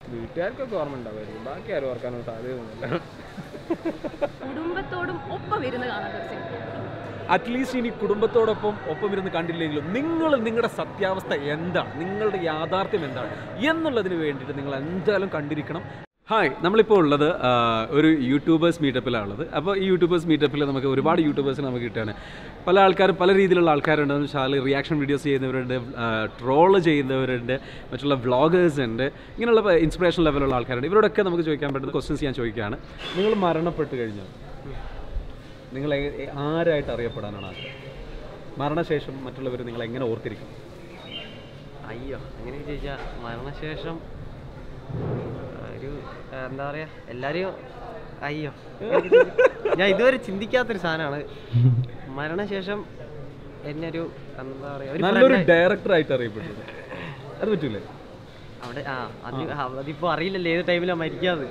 വീട്ടുകാർക്കൊക്കെ ഓർമ്മ ഉണ്ടാവുമായിരിക്കും ബാക്കി ആരും ഓർക്കാനൊന്നും സാധ്യതയൊന്നുമില്ല കുടുംബത്തോടും ഒപ്പം ഇരുന്ന് കാണേണ്ട ഒരു സിനിമ അറ്റ്ലീസ്റ്റ് ഇനി കുടുംബത്തോടൊപ്പം ഒപ്പം ഇരുന്ന് കണ്ടില്ലെങ്കിലും നിങ്ങൾ നിങ്ങളുടെ സത്യാവസ്ഥ എന്താണ് നിങ്ങളുടെ യാഥാർത്ഥ്യം എന്താണ് എന്നുള്ളതിന് വേണ്ടിയിട്ട് നിങ്ങൾ എന്തായാലും കണ്ടിരിക്കണം ഹായ് നമ്മളിപ്പോൾ ഉള്ളത് ആ, ഒരു യൂട്യൂബേഴ്സ് മീറ്റപ്പിലാണ് ഉള്ളത് അപ്പോൾ ഈ യൂട്യൂബേഴ്സ് മീറ്റപ്പിൽ നമുക്ക് ഒരുപാട് യൂട്യൂബേഴ്സിനെ നമുക്ക് കിട്ടുകയാണ് പല ആൾക്കാരും പല രീതിയിലുള്ള ആൾക്കാരുണ്ട് എന്ന് വെച്ചാൽ റിയാക്ഷൻ വീഡിയോസ് ചെയ്യുന്നവരുണ്ട് ട്രോള് ചെയ്യുന്നവരുണ്ട് മറ്റുള്ള വ്ളോഗേഴ്സ് ഉണ്ട് ഇങ്ങനെയുള്ള ഇൻസ്പിറേഷൻ ലെവലുള്ള ആൾക്കാരുണ്ട് ഇവരോടൊക്കെ നമുക്ക് ചോദിക്കാൻ പറ്റുന്ന ക്വസ്റ്റ്യൻസ് ഞാൻ ചോദിക്കുകയാണ് നിങ്ങൾ മരണപ്പെട്ട് കഴിഞ്ഞാൽ നിങ്ങൾ എ- എ- ആരായിട്ട് അറിയപ്പെടാനാണ് ആഗ്രഹം മരണശേഷം മറ്റുള്ളവർ നിങ്ങൾ എങ്ങനെ ഓർത്തിരിക്കും അയ്യോ അങ്ങനെ ചോദിച്ചാൽ മരണശേഷം ഒരു എന്താ പറയാ എല്ലാരെയും അയ്യോ ഞാൻ ഇതുവരെ ചിന്തിക്കാത്തൊരു സാധനമാണ് മരണശേഷം എന്നെ ഒരു എന്താ പറയാ ഒരു നല്ലൊരു friend ആയി- ഡയറക്ടറായിട്ട് അറിയപ്പെട്ടത് അത് പറ്റൂലേ അവിടെ ആ അത് അതിപ്പോ അറിയില്ലല്ലോ ഏത് ടൈമിലാണ് മരിക്കാതെ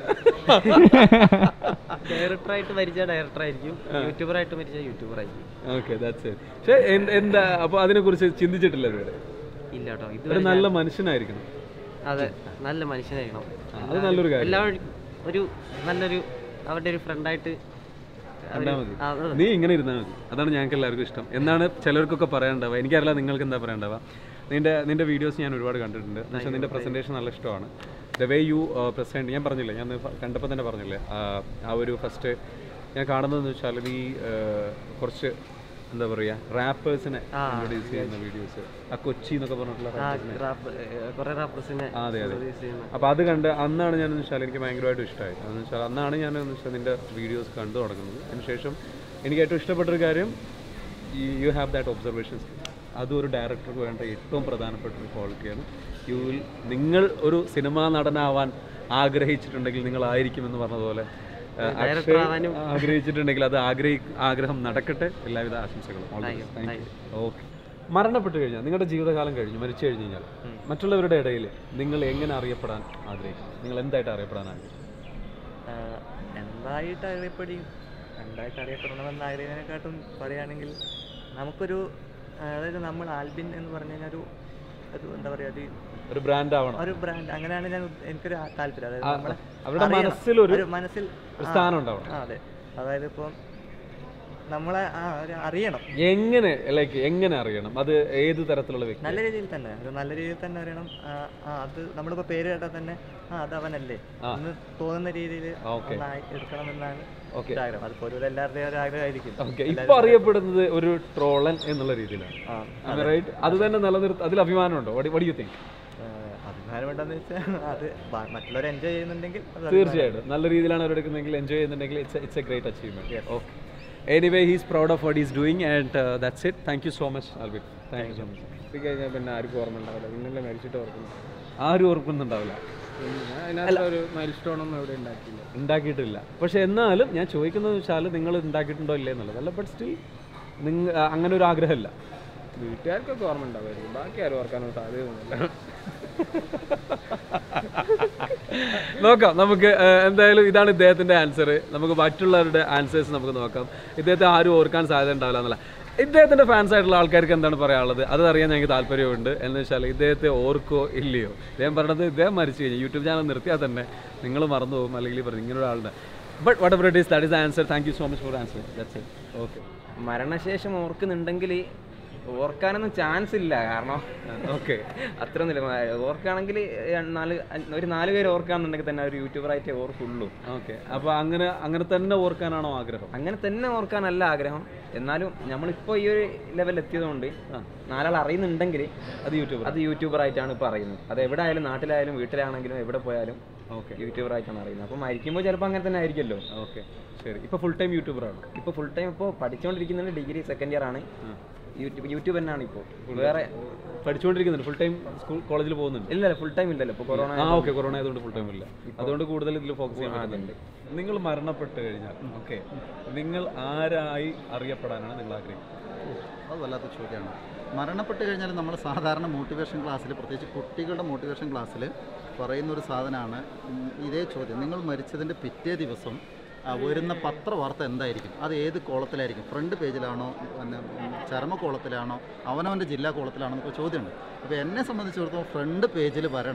ഡയറക്ടറായിട്ട് മരിച്ച ഡയറക്ടർ ആയിരിക്കും യൂട്യൂബറായിട്ട് മരിച്ച യൂട്യൂബർ ആയിരിക്കും ഓക്കെ ദാറ്റ്സ് ഇറ്റ് പക്ഷേ എന്ത്- എന്താ അപ്പോൾ അതിനെക്കുറിച്ച് ചിന്തിച്ചിട്ടില്ല ഇതുവരെ ഇല്ല കേട്ടോ ഒരു ഇതുവരെ നല്ല മനുഷ്യനായിരിക്കണം അതെ നല്ല മനുഷ്യനായിരിക്കണം ആ, അത് നല്ലൊരു കാര്യം എല്ലാവരും ഒരു നല്ലൊരു അവരുടെ ഒരു ഫ്രണ്ടായിട്ട് കണ്ടാ മതി നീ ഇങ്ങനെ ഇരുന്നാൽ മതി അതാണ് ഞങ്ങൾക്ക് എല്ലാവർക്കും ഇഷ്ടം എന്നാണ് ചിലർക്കൊക്കെ പറയാനുണ്ടാവുക എനിക്കറിയില്ല നിങ്ങൾക്ക് എന്താ പറയാനുണ്ടാവുക നിന്റെ നിന്റെ വീഡിയോസ് ഞാൻ ഒരുപാട് കണ്ടിട്ടുണ്ട് എന്ന് വെച്ചാൽ നിന്റെ പ്രസൻറ്റേഷൻ നല്ല ഇഷ്ടമാണ് ദ വേ യു പ്രസൻറ്റ് ഞാൻ പറഞ്ഞില്ലേ ഞാൻ കണ്ടപ്പോൾ തന്നെ പറഞ്ഞില്ലേ ആ, ആ ഒരു ഫസ്റ്റ് ഞാൻ കാണുന്നതെന്ന് വെച്ചാൽ നീ ആ, കുറച്ച് എന്താ പറയുക റാപ്പേഴ്സിനെ ഇൻട്രൊഡ്യൂസ് ചെയ്യുന്ന വീഡിയോസ് ആ കൊച്ചി എന്നൊക്കെ പറഞ്ഞിട്ടുള്ള rappers. കുറെ റാപ്പേഴ്സിനെ ആ, അതെ അതെ അപ്പോൾ അത് കണ്ട് അന്നാണ് ഞാൻ വെച്ചാൽ എനിക്ക് ഭയങ്കരമായിട്ട് ഇഷ്ടമായി അതെന്ന് വെച്ചാൽ അന്നാണ് ഞാൻ എന്ന് വെച്ചാൽ നിൻ്റെ വീഡിയോസ് കണ്ടു തുടങ്ങുന്നത് അതിനുശേഷം എനിക്ക് ഏറ്റവും ഇഷ്ടപ്പെട്ടൊരു കാര്യം യു ഹാവ് ദാറ്റ് ഒബ്സർവേഷൻ അതും ഒരു ഡയറക്ടർക്ക് വേണ്ട ഏറ്റവും പ്രധാനപ്പെട്ട ഒരു ക്വാളിറ്റിയാണ് യു വിൽ നിങ്ങൾ ഒരു സിനിമാ നടനാവാൻ ആഗ്രഹിച്ചിട്ടുണ്ടെങ്കിൽ നിങ്ങളായിരിക്കുമെന്ന് പറഞ്ഞതുപോലെ ആ, അക്ഷയ് ആഗ്രഹിച്ചിട്ടുണ്ടെങ്കിൽ അത് ആഗ്രഹി ആഗ്രഹം നടക്കട്ടെ എല്ലാവിധ ആശംസകളും ഓക്കെ മരണപ്പെട്ടു കഴിഞ്ഞാൽ നിങ്ങളുടെ ജീവിതകാലം കഴിഞ്ഞു മരിച്ചു കഴിഞ്ഞ് കഴിഞ്ഞാൽ മറ്റുള്ളവരുടെ ഇടയിൽ നിങ്ങൾ എങ്ങനെ അറിയപ്പെടാൻ ആഗ്രഹിക്കും നിങ്ങൾ എന്തായിട്ട് അറിയപ്പെടാൻ ആഗ്രഹിക്കും എന്തായിട്ട് അറിയപ്പെടും എന്തായിട്ട് അറിയപ്പെടണമെന്ന് ആഗ്രഹിക്കുന്നതിനെക്കാട്ടും പറയുകയാണെങ്കിൽ നമുക്കൊരു അതായത് നമ്മൾ ആൽബിൻ എന്ന് പറഞ്ഞു കഴിഞ്ഞാൽ ഒരു ഒരു എന്താ പറയുക ഒരു ഒരു ബ്രാൻഡ് ആവണം ഒരു ബ്രാൻഡ് അങ്ങനെയാണ് ഞാൻ ഉദ്ദ- എനിക്കൊരു ആ- താല്പര്യം അതായത് ആ, നമ്മളെ അവരുടെ അറിയണം. മനസ്സിലൊരു ഒരു മനസ്സിൽ ഒരു ആ, സ്ഥാനം ഉണ്ടാവണം ആ, അതെ അതായത് ഇപ്പം നമ്മളെ ആ ഒരു അറിയണം എങ്ങനെ ലൈക്ക് എങ്ങനെ അറിയണം അത് ഏത് തരത്തിലുള്ള വ്യക്തി നല്ല രീതിയിൽ തന്നെ ഒരു നല്ല രീതിയിൽ തന്നെ അറിയണം ആ, ആ അത് നമ്മളിപ്പോൾ പേര് കേട്ടാൽ തന്നെ ആ അത് അവനല്ലേ എന്ന് തോന്നുന്ന രീതിയിൽ ഓക്കെ എടുക്കണമെന്നാണ് ഓക്കെ ഒരു ആഗ്രഹം അത് പൊതുവെ എല്ലാവരുടെയും ഒരു ആഗ്രഹമായിരിക്കും ഓക്കെ ഇപ്പൊ അറിയപ്പെടുന്നത് ഒരു ട്രോളൻ എന്നുള്ള രീതിയിലാണ് ആ റൈറ്റ് അത് തന്നെ നിലനിർത്ത അതിൽ അഭിമാനമുണ്ടോ വടി യു തിങ്ക് ഏഹ് അഭിമാനം ഉണ്ടെന്ന് വെച്ചാൽ അത് ബ- മറ്റുള്ളവർ എൻജോയ് ചെയ്യുന്നുണ്ടെങ്കിൽ അത് തീർച്ചയായിട്ടും നല്ല രീതിയിലാണ് അവർ എടുക്കുന്നതെങ്കിൽ എൻജോയ് ചെയ്യുന്നുണ്ടെങ്കിൽ it's it's a great achievement okay anyway he's proud of what is doing and that's it thank you so much Albin thank you so much ഇത് കഴിഞ്ഞാൽ പിന്നെ ആർക്കും ഓർമ്മ ഉണ്ടാവില്ല നിങ്ങളെ മരിച്ചിട്ട് ഓർക്കുന്നു ആരും ഓർക്കുന്നുണ്ടാവില്ല പിന്നെ ഞാൻ അതിനകത്ത് ഒരു മൈൽ സ്റ്റോൺ ഒന്നും ഇവിടെ ഉണ്ടാക്കിയില്ല ഉണ്ടാക്കിയിട്ടില്ല പക്ഷെ എന്നാലും ഞാൻ ചോദിക്കുന്നത് വെച്ചാൽ നിങ്ങൾ ഉണ്ടാക്കിയിട്ടുണ്ടോ ഇല്ലേ എന്നുള്ളത് അല്ല ബട്ട് സ്റ്റിൽ നിങ്ങൾ അങ്ങനെ ഒരു ആഗ്രഹമില്ല വീട്ടുകാർക്കൊക്കെ ഓർമ്മ ഉണ്ടാവുമായിരിക്കും ബാക്കി ആരും ഓർക്കാനൊന്നും സാധ്യതയൊന്നുമില്ല നോക്കാം നമുക്ക് ഏഹ്, എന്തായാലും ഇതാണ് ഇദ്ദേഹത്തിന്റെ ആൻസർ നമുക്ക് മറ്റുള്ളവരുടെ ആൻസേഴ്സ് നമുക്ക് നോക്കാം ഇദ്ദേഹത്തെ ആരും ഓർക്കാൻ സാധ്യത ഉണ്ടാവില്ല എന്നല്ല ഇദ്ദേഹത്തിന്റെ ഫാൻസ് ആയിട്ടുള്ള ആൾക്കാർക്ക് എന്താണ് പറയാനുള്ളത് അത് അറിയാൻ ഞങ്ങൾക്ക് താല്പര്യമുണ്ട് എന്ന് വെച്ചാൽ ഇദ്ദേഹത്തെ ഓർക്കോ ഇല്ലയോ ഇദ്ദേഹം പറഞ്ഞത് ഇദ്ദേഹം മരിച്ചു കഴിഞ്ഞു യൂട്യൂബ് ചാനൽ നിർത്തിയാൽ തന്നെ നിങ്ങൾ മറന്നു പോകും അല്ലെങ്കിൽ ഈ പറഞ്ഞു ഇങ്ങനെ ഒരാളുടെ but whatever it is that is answer thank you so much for answer that's it okay മരണശേഷം ഓർക്കുന്നുണ്ടെങ്കിൽ ഓർക്കാനൊന്നും ചാൻസ് ഇല്ല കാരണം ഓക്കെ അത്രയൊന്നുമില്ല ഓർക്കുകയാണെങ്കിൽ നാല് ഒരു നാല് പേര് ഓർക്കുകയാണെന്നുണ്ടെങ്കിൽ തന്നെ ഒരു യൂട്യൂബറായിട്ടേ ഓർക്കുള്ളൂ ഓക്കെ അപ്പോൾ അങ്ങനെ അങ്ങനെ തന്നെ ഓർക്കാനാണോ ആഗ്രഹം അങ്ങനെ തന്നെ ഓർക്കാനല്ല ആഗ്രഹം എന്നാലും നമ്മളിപ്പോൾ ഈ ഒരു ലെവലിൽ എത്തിയതുകൊണ്ട് നാലാൾ അറിയുന്നുണ്ടെങ്കിൽ അത് യൂട്യൂബർ അത് യൂട്യൂബറായിട്ടാണ് ഇപ്പോൾ അറിയുന്നത് അത് എവിടെ ആയാലും നാട്ടിലായാലും വീട്ടിലാണെങ്കിലും എവിടെ പോയാലും ഓക്കെ യൂട്യൂബറായിട്ടാണ് അറിയുന്നത് അപ്പോൾ മരിക്കുമ്പോൾ ചിലപ്പോൾ അങ്ങനെ തന്നെ ആയിരിക്കുമല്ലോ ഓക്കെ ശരി ഇപ്പോൾ ഫുൾ ടൈം യൂട്യൂബറാണ് ഇപ്പോൾ ഫുൾ ടൈം ഇപ്പോൾ പഠിച്ചുകൊണ്ടിരിക്കുന്നത് ഡിഗ്രി സെക്കൻഡ് ഇയർ ആണ് യൂട്യൂബ് യൂട്യൂബ് തന്നെയാണ് ഇപ്പോൾ വേറെ പഠിച്ചുകൊണ്ടിരിക്കുന്നുണ്ട് ഫുൾ ടൈം സ്കൂൾ കോളേജിൽ പോകുന്നുണ്ട് ഇല്ല ഫുൾ ടൈം ഇല്ലല്ലോ ഇപ്പോൾ കൊറോണ ആ ഓക്കെ കൊറോണ ആയതുകൊണ്ട് ഫുൾ ടൈം ഇല്ല അതുകൊണ്ട് കൂടുതൽ ഇതിൽ ഫോക്കസ് ചെയ്യാൻ പറ്റുന്നുണ്ട് നിങ്ങൾ മരണപ്പെട്ട് കഴിഞ്ഞാൽ ഓക്കെ നിങ്ങൾ ആരായി അറിയപ്പെടാനാണ് നിങ്ങൾ ആഗ്രഹിക്കുന്നത് അത് വല്ലാത്ത ചോദ്യമാണ് മരണപ്പെട്ട് കഴിഞ്ഞാൽ നമ്മൾ സാധാരണ മോട്ടിവേഷൻ ക്ലാസ്സിൽ പ്രത്യേകിച്ച് കുട്ടികളുടെ മോട്ടിവേഷൻ ക്ലാസ്സിൽ പറയുന്ന ഒരു സാധനമാണ് ഉം, ഇതേ ചോദ്യം നിങ്ങൾ മരിച്ചതിൻ്റെ പിറ്റേ ദിവസം ആ, വരുന്ന പത്രവാർത്ത എന്തായിരിക്കും അത് ഏത് കോളത്തിലായിരിക്കും ഫ്രണ്ട് പേജിലാണോ പിന്നെ ഉം, ചരമ കോളത്തിലാണോ അവനവൻ്റെ ജില്ലാ കോളത്തിലാണോ എന്നൊക്കെ ചോദ്യമുണ്ട് അപ്പോൾ എന്നെ സംബന്ധിച്ചിടത്തോളം ഫ്രണ്ട് പേജിൽ വരണം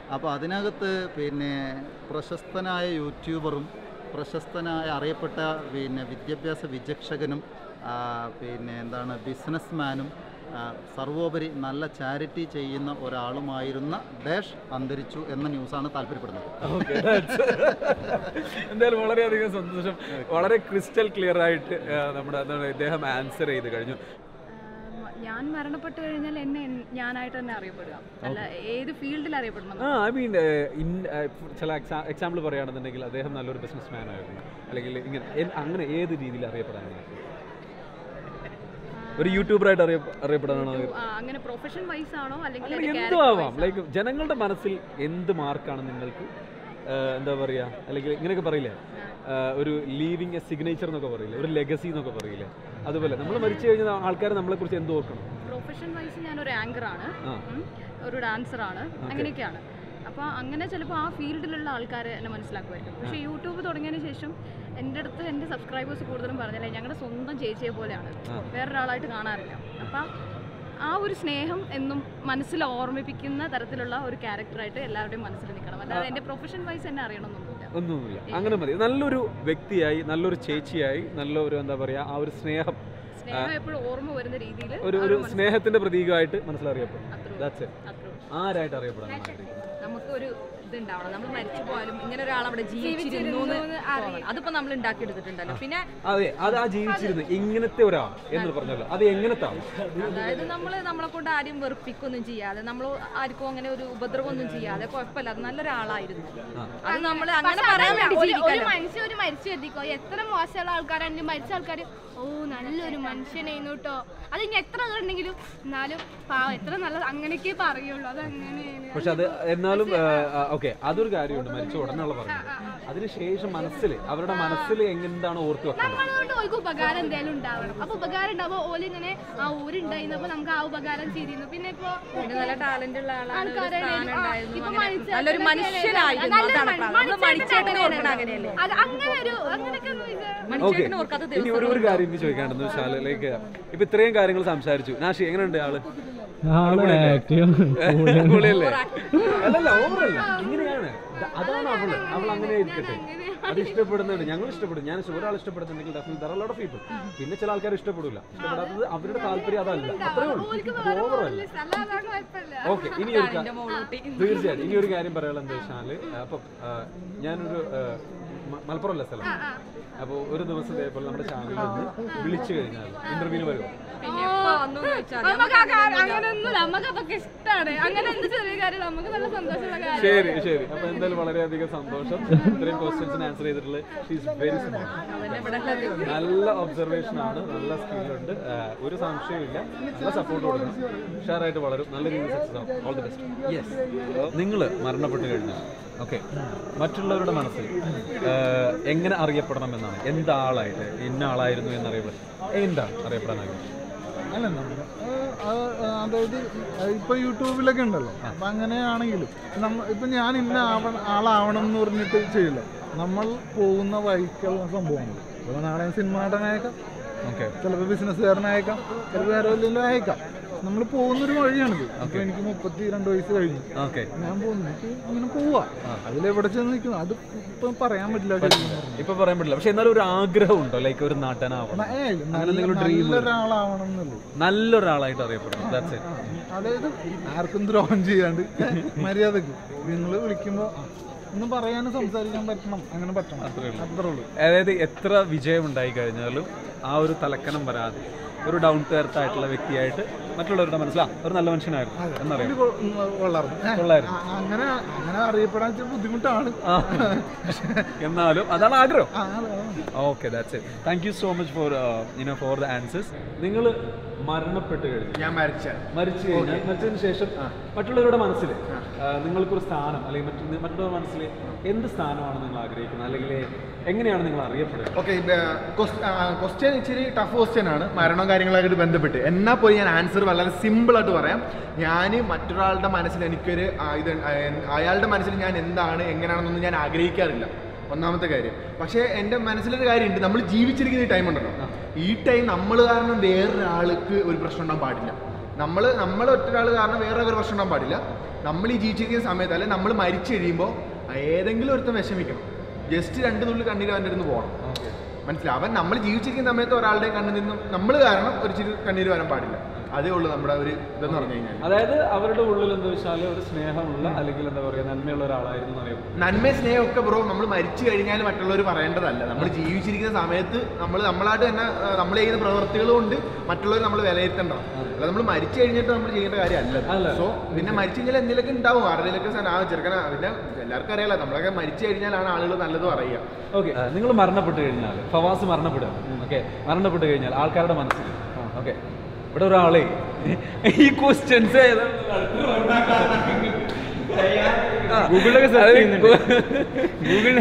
അപ്പോൾ അതിനകത്ത് പിന്നെ പ്രശസ്തനായ യൂട്യൂബറും പ്രശസ്തനായ അറിയപ്പെട്ട പിന്നെ വിദ്യാഭ്യാസ വിചക്ഷകനും ആ, പിന്നെ എന്താണ് ബിസിനസ്മാനും ആ, സർവോപരി നല്ല ചാരിറ്റി ചെയ്യുന്ന ഒരാളുമായിരുന്ന ഡാഷ് അന്തരിച്ചു എന്ന ന്യൂസാണ് താല്പര്യപ്പെടുന്നത് Okay, that's- എന്തായാലും വളരെയധികം സന്തോഷം വളരെ ക്രിസ്റ്റൽ ക്ലിയർ ആയിട്ട് ആ, നമ്മുടെ എന്താണ് ഇദ്ദേഹം ആൻസർ ചെയ്ത് കഴിഞ്ഞു ആം, ഞാൻ മരണപ്പെട്ടു കഴിഞ്ഞാൽ എന്നെ എൻ- ഞാനായിട്ട് തന്നെ അറിയപ്പെടുക അല്ല ഏത് ഫീൽഡിൽ അറിയപ്പെടണം ആ ഐ മീൻ ഇൻ ചില എക്സാമ്പിൾ പറയുകയാണെന്നുണ്ടെങ്കിൽ അദ്ദേഹം നല്ലൊരു ബിസിനസ് മാൻ ആയിരുന്നു അല്ലെങ്കിൽ ഇങ്ങനെ എൻ- അങ്ങനെ ഏത് രീതിയിൽ അറിയപ്പെടാനാണ് ഒരു യൂട്യൂബറായിട്ട് അറിയ അറിയപ്പെടാനാണോ ആ, അങ്ങനെ പ്രൊഫഷൻ വൈസ് ആണോ അല്ലെങ്കിൽ അങ്ങനെ എൻ്റെ എന്തും character ആവാം wise ലൈക്ക് ജനങ്ങളുടെ മനസ്സിൽ എന്ത് മാർക്കാണ് നിങ്ങൾക്ക് ആ, എന്താ പറയുക അല്ലെങ്കിൽ ഇങ്ങനെയൊക്കെ പറയില്ലേ ആ, ഒരു ലീവിങ് എ സിഗ്നേച്ചർ എന്നൊക്കെ പറയില്ലേ ഒരു ലെഗസി എന്നൊക്കെ പറയില്ലേ അതുപോലെ നമ്മൾ മരിച്ചു കഴിഞ്ഞാൽ ആൾക്കാർ നമ്മളെക്കുറിച്ച് എന്ത് ഓർക്കണം പ്രൊഫഷൻ വൈസ് ഞാനൊരു ആങ്കറാണ് ആ. ഒരു ഡാൻസറാണ് അങ്ങനെയൊക്കെയാണ് അപ്പോൾ അങ്ങനെ ചിലപ്പോൾ ആ ഫീൽഡിലുള്ള ആൾക്കാരെ എന്നെ മനസ്സിലാക്കുമായിരിക്കും പക്ഷേ യൂട്യൂബ് തുടങ്ങിയതിന് ശേഷം എൻ്റെ അടുത്ത് എൻ്റെ സബ്സ്ക്രൈബേഴ്സ് കൂടുതലും പറഞ്ഞില്ലേ ഞങ്ങളുടെ സ്വന്തം ചേച്ചിയെ പോലെയാണ് വേറൊരാളായിട്ട് കാണാറില്ല അപ്പം ആ ഒരു സ്നേഹം എന്നും മനസ്സിൽ ഓർമ്മിപ്പിക്കുന്ന തരത്തിലുള്ള ഒരു ക്യാരക്ടറായിട്ട് എല്ലാവരുടെയും മനസ്സിൽ നിൽക്കണം അല്ലാതെ എൻ്റെ പ്രൊഫഷൻ വൈസ് എന്നെ അറിയണമെന്നൊന്നുമില്ല ഒന്നുമില്ല അങ്ങനെ മതി നല്ലൊരു വ്യക്തിയായി നല്ലൊരു ചേച്ചിയായി നല്ലൊരു എന്താ പറയുക ആ ഒരു സ്നേഹം സ്നേഹം എപ്പോഴും ഓർമ്മ വരുന്ന രീതിയിൽ ഒരു ഒരു സ്നേഹത്തിന്റെ പ്രതീകമായിട്ട് മനസ്സിലറിയപ്പെടും അത്രേ That's it. അത്രേ ഉള്ളൂ. ആരായിട്ട് അറിയപ്പെടാൻ ആഗ്രഹിക്കുന്നു? നമുക്കൊരു ഇതുണ്ടാവണം നമ്മൾ മരിച്ചു പോയാലും ഇങ്ങനെ ഒരാൾ അവിടെ ജീവിച്ചിരുന്നു എന്ന് തോന്നണം. അതിപ്പോ നമ്മൾ ഉണ്ടാക്കിയെടുത്തിട്ടുണ്ടല്ലോ പിന്നെ അതെ അത് ആ ജീവിച്ചിരുന്നു ഇങ്ങനത്തെ ഒരാൾ എന്ന് പറഞ്ഞല്ലോ അത് എങ്ങനത്തെ ആൾ അതായത് നമ്മൾ നമ്മളെ കൊണ്ട് ആരും വെറുപ്പിക്കൊന്നും ചെയ്യാതെ നമ്മൾ ആർക്കും അങ്ങനെ ഒരു ഉപദ്രവമൊന്നും ചെയ്യാതെ കുഴപ്പമില്ല അത് നല്ലൊരാളായിരുന്നു അത് നമ്മൾ അങ്ങനെ പറയാൻ വേണ്ടി ഒരു ജീവിക്കാലോ. മനുഷ്യൻ ഒരു മരിച്ചു എത്തിക്കോ എത്ര മോശമുള്ള ആൾക്കാരാണെങ്കിലും മരിച്ച ആൾക്കാർ ഓ നല്ലൊരു മനുഷ്യനായിരുന്നു കേട്ടോ അത് ഇനി എത്ര ഉണ്ടെങ്കിലും എന്നാലും പാവം എത്ര നല്ല അങ്ങനെയൊക്കെ പറയുള്ളൂ അത് അങ്ങനെയാണ് പക്ഷെ അത് എന്നാലും ഓക്കെ അതൊരു കാര്യമുണ്ട് മരിച്ച ഉടനെയുള്ള പറഞ്ഞത് അതിനുശേഷം മനസ്സിൽ അവരുടെ മനസ്സിൽ എങ്ങനെന്താണ് ഓർത്ത് വെക്കുന്നത് നമ്മളോട് ഓർക്ക് ഉപകാരം എന്തായാലും ഉണ്ടാവണം അപ്പൊ ഉപകാരം ഉണ്ടാവുമ്പോൾ ഓല് ഇങ്ങനെ ആ ഊരുണ്ടായിരുന്നപ്പോ നമുക്ക് ആ ഉപകാരം ചെയ്തിരുന്നു പിന്നെ ഇപ്പൊ പിന്നെ നല്ല ടാലന്റ് ഉള്ള ആളാണ് ഒരു ആൾക്കാരെ സ്ഥാനം ആ, ഉണ്ടായിരുന്നു ഇപ്പൊ അങ്ങനെ മണിച്ചേട്ടൻ നല്ലൊരു ഒക്കെ മനുഷ്യനായിരുന്നു നല്ലൊരു അതാണ് മനുഷ്യൻ. പ്രായം. നമ്മള് മണിച്ചേട്ടനെ ഓർക്കണം അങ്ങനെയല്ലേ? അങ്ങനെയല്ലേ അത് അങ്ങനെ ഒരു അങ്ങനെയൊക്കെ ഒന്ന് വിചാ- ഓക്കെ മണിച്ചേട്ടനെ ഓർക്കാത്ത ഇനി ഒരു ഒരു കാര്യം ഇനി ചോദിക്കാണ്ടെന്ന് വെച്ചാൽ ലൈക്ക് ഇപ്പൊ ഇത്രയും കാര്യങ്ങൾ സംസാരിച്ചു നാഷി എങ്ങനെയുണ്ട് ആള് പൊളിയല്ലേ? അല്ലല്ല ഓവറല്ല ഇങ്ങനെയാണ് ദ- അതാണ് അവള് അവൾ അങ്ങനെ ഇരിക്കട്ടെ അത് ഇഷ്ടപ്പെടുന്നുണ്ട് ഞങ്ങൾ ഇഷ്ടപ്പെടും ഞാൻ ഒരാൾ ഇഷ്ടപ്പെടുന്നുണ്ടെങ്കിൽ ഡെഫിനറ്റ് ലോട്ട് ഓഫ് പീപ്പിൾ പിന്നെ ചില ആൾക്കാർ ഇഷ്ടപ്പെടില്ല ഇഷ്ടപ്പെടാത്തത് അവരുടെ താല്പര്യം അതല്ല അത്രേ ഉള്ളൂ ഇത് ഓവറല്ല അല്ലാതെ കുഴപ്പമില്ല ഓക്കെ ഇനി ഒരു കാ- തീർച്ചയായിട്ടും ഇനി ഒരു കാര്യം പറയാനുള്ളത് എന്താ വെച്ചാല് അപ്പം ആ, ഞാനൊരു ആ, മ- മലപ്പുറം അല്ല സ്ഥലം അപ്പോൾ ഒരു ദിവസം ഇതേപോലെ നമ്മുടെ ചാനലിൽ നിന്ന് വിളിച്ചു കഴിഞ്ഞാൽ ഇന്റർവ്യൂവിന് വരുമോ പിന്നെ എപ്പോ വന്നു എന്ന് ചോദിച്ചാൽ നമുക്ക് ആ കാര്യം അങ്ങനെയൊന്നുമില്ല നമുക്ക് അതൊക്കെ ഇഷ്ടമാണ് അങ്ങനെ എന്ത് ചെറിയ കാര്യം നമുക്ക് നല്ല സന്തോഷമുള്ള കാര്യം ശരി ശരി അപ്പൊ എന്തായാലും വളരെയധികം സന്തോഷം ഇത്രയും ക്വസ്റ്റ്യൻസിന് ആൻസർ ചെയ്തിട്ടുള്ള ഷീസ് വെരി സ്മാർട്ട് നല്ല ഒബ്സർവേഷൻ ആണ് നല്ല സ്കില്ലുണ്ട് ഒരു സംശയമില്ല നല്ല സപ്പോർട്ട് കൊടുക്കണം ഉഷാറായിട്ട് വളരും നല്ല രീതിയിൽ സക്സസ് ആവും ഓൾ ദി ബെസ്റ്റ് യെസ് നിങ്ങൾ മരണപ്പെട്ട് കഴിഞ്ഞാൽ ഓക്കെ മറ്റുള്ളവരുടെ മനസ്സിൽ ആഹ്, എങ്ങനെ അറിയപ്പെടണം എന്നാണ് എന്താളായിട്ട് ഇന്ന ആളായിരുന്നു എന്നറിയപ്പെടാൻ എന്താണ് അറിയപ്പെടാൻ ആഗ്രഹിക്കുന്നത് അല്ല നമ്മ ആ, ആ, അതായത് ഇപ്പൊ യൂട്യൂബിലൊക്കെ ഉണ്ടല്ലോ അപ്പൊ അങ്ങനെയാണെങ്കിലും നമ്മ ഇപ്പൊ ഞാൻ ഇന്ന ആവ ആളാവണം എന്ന് പറഞ്ഞിട്ട് ചെയ്യില്ല നമ്മൾ പോകുന്ന വഴിക്കുള്ള സംഭവങ്ങൾ ഇപ്പൊ നാളെ സിനിമ നടനായേക്കാം ഓക്കെ ചിലപ്പോൾ ബിസിനസ്സുകാരനായേക്കാം ചിലപ്പോൾ വേറെ വല്ലതും ആയേക്കാം നമ്മൾ പോകുന്നൊരു വഴിയാണിത് ഇപ്പൊ എനിക്ക് മുപ്പത്തി രണ്ട് വയസ്സ് കഴിഞ്ഞു ഓക്കെ ഞാൻ പോകുന്നു എനിക്ക് അങ്ങനെ പോവാ അതിലെവിടെ ചെന്ന് നിൽക്കുന്നു അത് ഇപ്പൊ പറയാൻ പറ്റില്ല ശരിക്കും പറഞ്ഞാൽ. ഇപ്പൊ പറയാൻ പറ്റില്ല പക്ഷെ എന്നാലും ഒരു ആഗ്രഹം ഉണ്ടോ ലൈക്ക് ഒരു നടനാവണം ന- ഏയ് അങ്ങനെ നല്ല- എന്തെങ്കിലും ഡ്രീം നല്ലൊരാളാവണം എന്നുള്ളൂ നല്ലൊരാളായിട്ട് അറിയപ്പെടണം ദാറ്റ്സ് ഇറ്റ് അതായത് ആർക്കും ദ്രോഹം ചെയ്യാണ്ട് മര്യാദക്ക് നിങ്ങൾ വിളിക്കുമ്പോൾ ഒന്നും പറയാനും സംസാരിക്കാൻ പറ്റണം അങ്ങനെ പറ്റണം അത്രേ ഉള്ളൂ. അത്രേ ഉള്ളൂ അതായത് എത്ര വിജയം ഉണ്ടായി കഴിഞ്ഞാലും ആ ഒരു തലക്കനം വരാതെ ഒരു ഡൗൺ ടു എർത്ത് ആയിട്ടുള്ള വ്യക്തിയായിട്ട് മറ്റുള്ളവരുടെ മനസ്സിലാ ഒരു നല്ല മനുഷ്യനായിരുന്നു എന്നറിയാം ഇത് കൊ- ഉം, കൊള്ളായിരുന്നു ഏ, കൊള്ളായിരുന്നു. ആ, അങ്ങനെ അങ്ങനെ അറിയപ്പെടാൻ ഇച്ചിരി ബുദ്ധിമുട്ടാണ് ആ. എന്നാലും അതാണ് ആഗ്രഹം ആ, അതെ, അതെ. Okay that's it thank you so much for you know for the answers നിങ്ങൾ മരണപ്പെട്ട് കഴിഞ്ഞു ഞാൻ മരിച്ച മരിച്ചു കഴിഞ്ഞാൽ മരിച്ചതിന് ശേഷം മറ്റുള്ളവരുടെ മനസ്സിൽ നിങ്ങൾക്കൊരു സ്ഥാനം അല്ലെങ്കിൽ മറ്റു മറ്റുള്ളവരുടെ മനസ്സിൽ എന്ത് സ്ഥാനമാണ് നിങ്ങൾ ആഗ്രഹിക്കുന്നത് അല്ലെങ്കിൽ എങ്ങനെയാണ് നിങ്ങൾ അറിയപ്പെടുക ഓക്കെ ക്വസ്റ്റ്യൻ ഇച്ചിരി ടഫ് ക്വസ്റ്റ്യൻ ആണ് മരണവും കാര്യങ്ങളായിട്ട് ബന്ധപ്പെട്ട് എന്നാൽ പോയി ഞാൻ ആൻസർ വളരെ സിമ്പിൾ ആയിട്ട് പറയാം ഞാൻ മറ്റൊരാളുടെ മനസ്സിൽ എനിക്കൊരു ആ, ഇത് ആ, അയാളുടെ മനസ്സിൽ ഞാൻ എന്താണ് എങ്ങനെയാണെന്നൊന്നും ഞാൻ ആഗ്രഹിക്കാറില്ല ഒന്നാമത്തെ കാര്യം പക്ഷേ എൻ്റെ മനസ്സിലൊരു കാര്യമുണ്ട് നമ്മൾ ജീവിച്ചിരിക്കുന്ന ഈ ടൈം ഉണ്ടല്ലോ ഈ ടൈം നമ്മൾ കാരണം വേറൊരാൾക്ക് ഒരു പ്രശ്നം ഉണ്ടാകാൻ പാടില്ല നമ്മൾ നമ്മൾ ഒറ്റൊരാൾ കാരണം വേറെ ഒരു പ്രശ്നം ഉണ്ടാകാൻ പാടില്ല നമ്മൾ ഈ ജീവിച്ചിരിക്കുന്ന സമയത്ത് അല്ലെങ്കിൽ നമ്മൾ മരിച്ചു കഴിയുമ്പോൾ ഏതെങ്കിലും ഒരുത്തൻ വിഷമിക്കണം ജസ്റ്റ് രണ്ട് തുള്ളി കണ്ണീര് അവൻ്റെ അടുത്ത് പോകണം മനസ്സിലായി അവൻ നമ്മൾ ജീവിച്ചിരിക്കുന്ന സമയത്ത് ഒരാളുടെ കണ്ണിൽ നിന്നും നമ്മൾ കാരണം ഒരു ചിരി കണ്ണീര് വരാൻ പാടില്ല അതേ ഉള്ളൂ നമ്മുടെ ഒരു ഇതെന്ന് പറഞ്ഞു കഴിഞ്ഞാൽ അതായത് അവരുടെ ഉള്ളിൽ എന്താ വെച്ചാൽ ഒരു സ്നേഹമുള്ള അല്ലെങ്കിൽ എന്താ പറയുക നന്മയുള്ള ഒരാളായിരുന്നു എന്ന് അറിയാം നന്മ സ്നേഹമൊക്കെ ബ്രോ നമ്മൾ മരിച്ചു കഴിഞ്ഞാൽ മറ്റുള്ളവർ പറയേണ്ടതല്ല നമ്മൾ ജീവിച്ചിരിക്കുന്ന സമയത്ത് നമ്മൾ നമ്മളായിട്ട് തന്നെ ആ, നമ്മൾ ചെയ്യുന്ന പ്രവൃത്തികൾ കൊണ്ട് മറ്റുള്ളവർ നമ്മൾ വിലയിരുത്തേണ്ട അല്ല നമ്മൾ മരിച്ചു കഴിഞ്ഞിട്ട് നമ്മൾ ചെയ്യേണ്ട കാര്യമല്ല സോ പിന്നെ മരിച്ചു കഴിഞ്ഞാൽ എന്തെങ്കിലുമൊക്കെ ഉണ്ടാവും ആരുടെയൊക്കെ ആ ചെറുക്കന പിന്നെ എല്ലാവർക്കും അറിയാലോ നമ്മളൊക്കെ മരിച്ചു കഴിഞ്ഞാലാണ് ആളുകൾ നല്ലത് പറയുക ഓക്കെ നിങ്ങൾ മരണപ്പെട്ട് കഴിഞ്ഞാൽ ഫവാസ് മരണപ്പെടുക ഓക്കെ മരണപ്പെട്ട് കഴിഞ്ഞാൽ ആൾക്കാരുടെ മനസ്സിൽ ഓക്കെ ഇവിടെ ഒരാളെ ഈ ക്വസ്റ്റ്യൻസ് ഗൂഗിളിലൊക്കെ search ചെയ്യുന്നുണ്ട്. ഗൂഗിൾ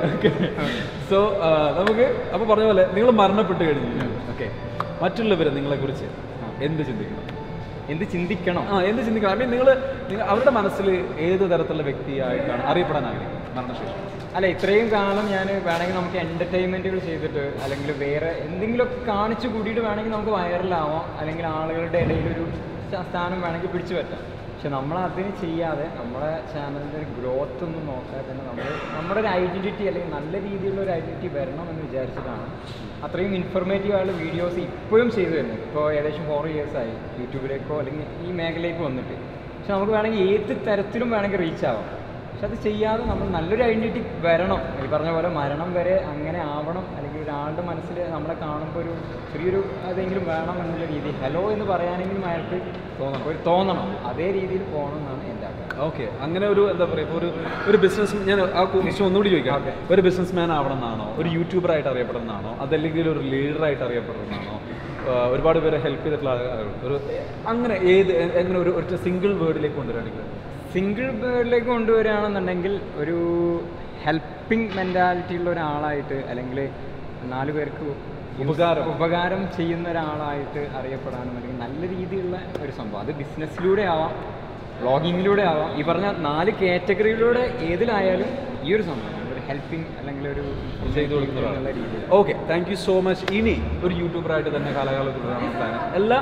സോ നമുക്ക് അപ്പൊ പറഞ്ഞ പോലെ നിങ്ങൾ മരണപ്പെട്ട് കഴിഞ്ഞു ഓക്കെ മറ്റുള്ളവരെ നിങ്ങളെ കുറിച്ച് എന്ത് ചിന്തിക്കണം എന്ത് ചിന്തിക്കണം ആ എന്ത് ചിന്തിക്കണം ഐ മീൻ നിങ്ങൾ അവരുടെ മനസ്സിൽ ഏത് തരത്തിലുള്ള വ്യക്തിയായിട്ടാണ് അറിയപ്പെടാൻ ആഗ്രഹിക്കുന്നത് മരണശേഷം അല്ല ഇത്രയും കാലം ഞാൻ വേണമെങ്കിൽ നമുക്ക് എൻ്റർടൈൻമെൻറ്റുകൾ ചെയ്തിട്ട് അല്ലെങ്കിൽ വേറെ എന്തെങ്കിലുമൊക്കെ കാണിച്ചു കൂടിയിട്ട് വേണമെങ്കിൽ നമുക്ക് വൈറലാവാം അല്ലെങ്കിൽ ആളുകളുടെ ഇടയിൽ ഒരു സ്ഥാ- സ്ഥാനം വേണമെങ്കിൽ പിടിച്ചു പറ്റാം പക്ഷെ നമ്മൾ അതിന് ചെയ്യാതെ നമ്മുടെ ചാനലിൻ്റെ ഒരു ഗ്രോത്ത് ഒന്നും നോക്കാതെ തന്നെ നമ്മൾ നമ്മുടെ ഒരു ഐഡൻറ്റിറ്റി അല്ലെങ്കിൽ നല്ല രീതിയിലുള്ള ഒരു ഐഡൻറ്റിറ്റി വരണം എന്ന് വിചാരിച്ചിട്ടാണ് അത്രയും ഇൻഫർമേറ്റീവ് ആയുള്ള വീഡിയോസ് ഇപ്പോഴും ചെയ്തു വരുന്നത് ഇപ്പോൾ ഏകദേശം ഫോർ ഇയേഴ്സായി യൂട്യൂബിലേക്കോ അല്ലെങ്കിൽ ഈ മേഖലയിലേക്ക് വന്നിട്ട് പക്ഷെ നമുക്ക് വേണമെങ്കിൽ ഏത് തരത്തിലും വേണമെങ്കിൽ റീച്ച് ആവാം പക്ഷെ അത് ചെയ്യാതെ നമ്മൾ നല്ലൊരു ഐഡൻറ്റിറ്റി വരണം ഈ പറഞ്ഞ പോലെ മരണം വരെ അങ്ങനെ ആവണം അല്ലെങ്കിൽ ഒരാളുടെ മനസ്സിൽ നമ്മളെ കാണുമ്പോൾ ഒരു ചെറിയൊരു അതെങ്കിലും വേണം എന്നുള്ള രീതി ഹലോ എന്ന് പറയാനെങ്കിലും അയാൾക്ക് തോന്നണം ഒരു തോന്നണം അതേ രീതിയിൽ പോകണം എന്നാണ് എൻ്റെ ആഗ്രഹം ഓക്കെ അങ്ങനെ ഒരു എന്താ പറയുക ഇപ്പോൾ ഒരു ഒരു ബിസിനസ് ഞാൻ ആ ക്വസ്റ്റ്യൻ ഒന്നുകൂടി ചോദിക്കാം ഒരു ബിസിനസ് മാൻ ആവണമെന്നാണോ ഒരു യൂട്യൂബറായിട്ട് അറിയപ്പെടുന്നതാണോ അതല്ലെങ്കിൽ ഒരു ലീഡറായിട്ട് അറിയപ്പെടുന്നതാണോ ആ, ഒരുപാട് പേരെ ഹെൽപ്പ് ചെയ്തിട്ടുള്ള ആളുകൾ. ഒരു അങ്ങനെ ഏത് എ- എങ്ങനെ ഒരു ഒറ്റ സിംഗിൾ വേർഡിലേക്ക് കൊണ്ടുവരാണെങ്കിൽ സിംഗിൾ ബേർഡിലേക്ക് കൊണ്ടുവരികയാണെന്നുണ്ടെങ്കിൽ ഒരു ഹെൽപ്പിംഗ് മെൻറ്റാലിറ്റി ഉള്ള ഒരാളായിട്ട് അല്ലെങ്കിൽ നാല് പേർക്ക് ഉപകാരം. ഉപകാരം ചെയ്യുന്ന ഒരാളായിട്ട് അറിയപ്പെടാനും അല്ലെങ്കിൽ നല്ല രീതിയിലുള്ള ഒരു സംഭവം അത് ബിസിനസ്സിലൂടെ ആവാം വ്ളോഗിങ്ങിലൂടെ ആവാം ഈ പറഞ്ഞ നാല് കാറ്റഗറിയിലൂടെ ഏതിലായാലും ഈ ഒരു സംഭവം ഒരു ഹെൽപ്പിംഗ് അല്ലെങ്കിൽ ഒരു ചെയ്തു കൊടുക്കുന്ന എന്നുള്ള രീതിയിൽ okay thank you so much ഇനി ഒരു യൂട്യൂബറായിട്ട് തന്നെ കാലകാലം തുടരാനുള്ള പ്ലാൻ എല്ലാ